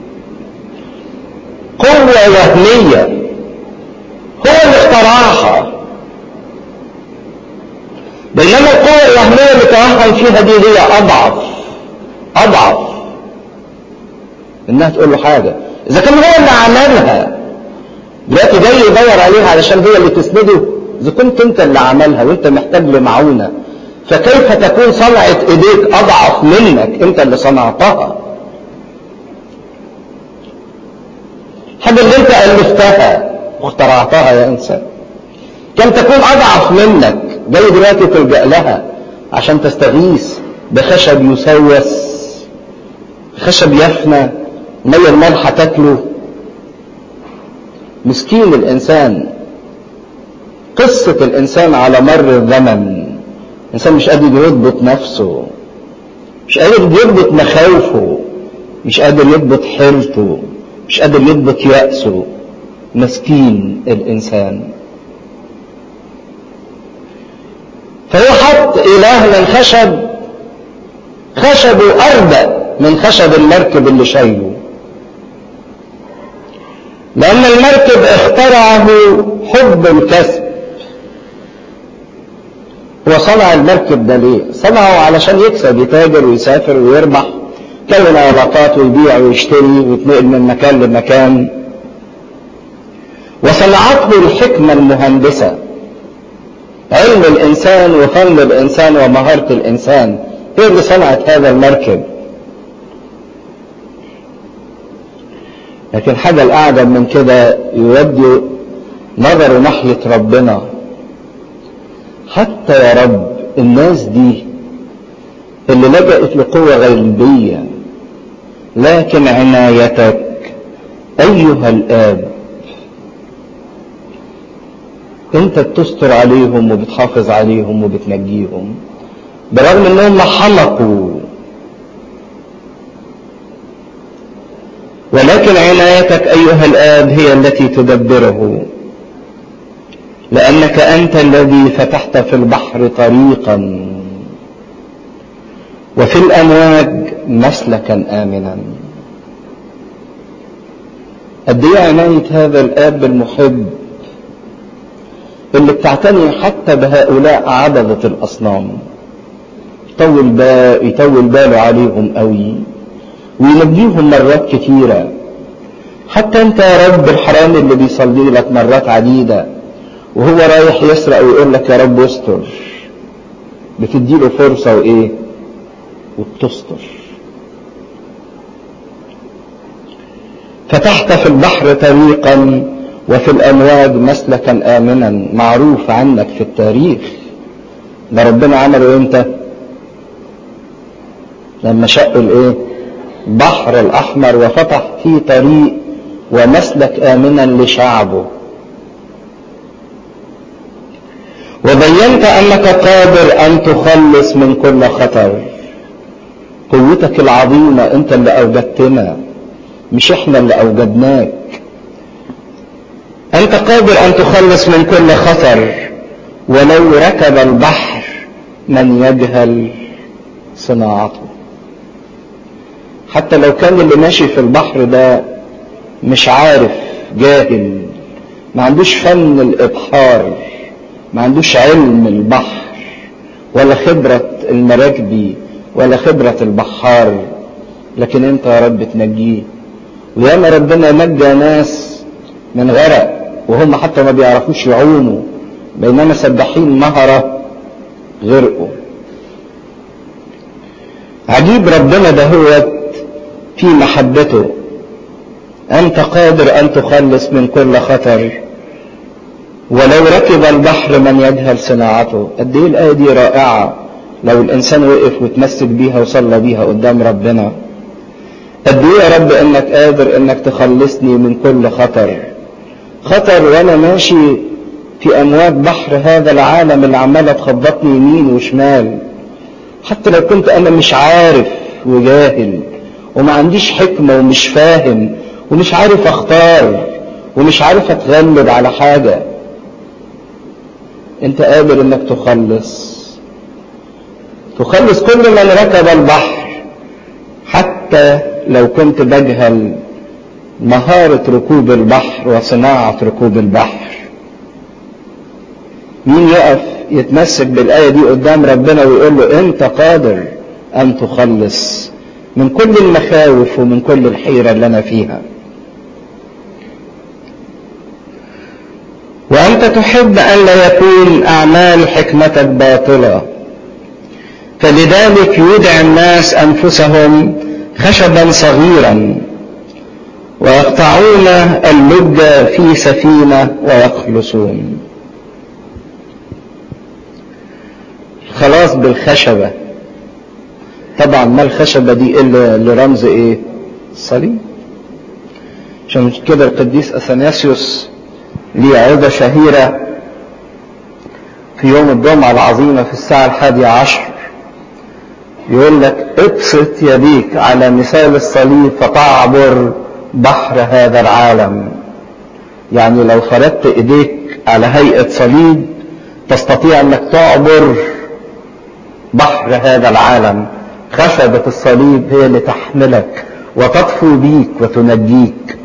قوة وهمية هو اللي اخترعها بينما القوة الوهمية اللي توهم فيها دي هي أضعف أضعف إنها تقول له حاجة إذا كان هو اللي عملها دلوقتي جاي يدور عليها علشان هي اللي تسنده إذا كنت أنت اللي عملها وأنت محتاج لمعونة فكيف تكون صنعة إيديك أضعف منك أنت اللي صنعتها حاجة اللي أنت ألفتها واخترعتها يا إنسان كم تكون أضعف منك جاي دلوقتي تلجأ لها عشان تستغيث بخشب يسوس خشب يفنى مية الملحة تاكله مسكين الإنسان قصة الإنسان على مر الزمن الإنسان مش قادر يضبط نفسه مش قادر يضبط مخاوفه مش قادر يضبط حيرته مش قادر يضبط يأسه مسكين الإنسان فهو حط إله من خشب خشبه أردأ من خشب المركب اللي شايله لأن المركب اخترعه حب الكسب هو صنع المركب ده ليه؟ صنعه علشان يكسب يتاجر ويسافر ويربح كون علاقات ويبيع ويشتري ويتنقل من مكان لمكان وصنعته الحكمة المهندسة علم الإنسان وفن الإنسان ومهارة الإنسان هي اللي صنعت هذا المركب لكن حاجة الأعجب من كده يودي نظره ناحية ربنا حتى يا رب الناس دي اللي لجأت لقوة غيبية لكن عنايتك أيها الآب انت بتستر عليهم وبتحافظ عليهم وبتنجيهم برغم انهم حمقوا ولكن عنايتك ايها الاب هي التي تدبره لانك انت الذي فتحت في البحر طريقا وفي الامواج مسلكا امنا قد ايه عنايه هذا الاب المحب اللي بتعتني حتى بهؤلاء عبدة الأصنام يطول, با يطول باله عليهم قوي وينجيهم مرات كتيرة حتى انت يا رب الحرام اللي بيصلي لك مرات عديدة وهو رايح يسرق ويقول لك يا رب استر بتديله فرصة وايه وبتستر فتحت في البحر طريقا وفي الأمواج مسلكا آمنا معروف عنك في التاريخ ده ربنا عمله امتى لما شق الايه بحر الأحمر وفتح فيه طريق ومسلك آمنا لشعبه وبينت أنك قادر أن تخلص من كل خطر قوتك العظيمة أنت اللي أوجدتنا مش إحنا اللي أوجدناك أنت قادر أن تخلص من كل خطر ولو ركب البحر من يجهل صناعته حتى لو كان اللي ماشي في البحر ده مش عارف جاهل ما عندوش فن الإبحار ما عندوش علم البحر ولا خبرة المراكبي ولا خبرة البحار لكن انت يا رب تنجيه وياما ربنا نجى ناس من غرق وهم حتى ما بيعرفوش يعوموا بينما سباحين مهرة غرقوا عجيب عجيب ربنا ده هو في محبته أنت قادر أن تخلص من كل خطر ولو ركب البحر من يجهل صناعته قد ايه الآية دي رائعة لو الإنسان وقف وتمسك بيها وصلى بيها قدام ربنا قد ايه يا رب انك قادر انك تخلصني من كل خطر خطر وانا ماشي في امواج بحر هذا العالم اللي عماله تخبطني يمين وشمال حتى لو كنت انا مش عارف وجاهل وما عنديش حكمه ومش فاهم ومش عارف اختار ومش عارف اتغلب على حاجه انت قادر انك تخلص تخلص كل من ركب البحر حتى لو كنت بجهل مهارة ركوب البحر وصناعة ركوب البحر مين يقف يتمسك بالآية دي قدام ربنا ويقول له أنت قادر أن تخلص من كل المخاوف ومن كل الحيرة اللي أنا فيها وأنت تحب أن لا يكون أعمال حكمتك باطلة فلذلك يدعي الناس أنفسهم خشبا صغيرا ويقطعون اللج في سفينة ويخلصون خلاص بالخشبة طبعا ما الخشبة دي إلا لرمز إيه الصليب عشان كده القديس أثناسيوس ليه عودة شهيرة في يوم الجمعة العظيمة في الساعة الحادية عشر يقول لك ابسط يديك على مثال الصليب فتعبر بحر هذا العالم يعني لو فردت ايديك على هيئة صليب تستطيع انك تعبر بحر هذا العالم خشبة الصليب هي اللي تحملك وتطفو بيك وتنجيك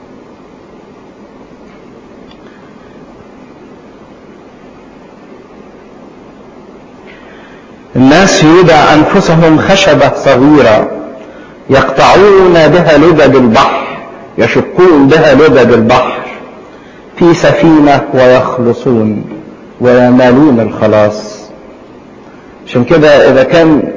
الناس يودع أنفسهم خشبة صغيرة يقطعون بها لجج البحر يشقون بها لجج البحر في سفينة ويخلصون وينالون الخلاص عشان كده إذا كان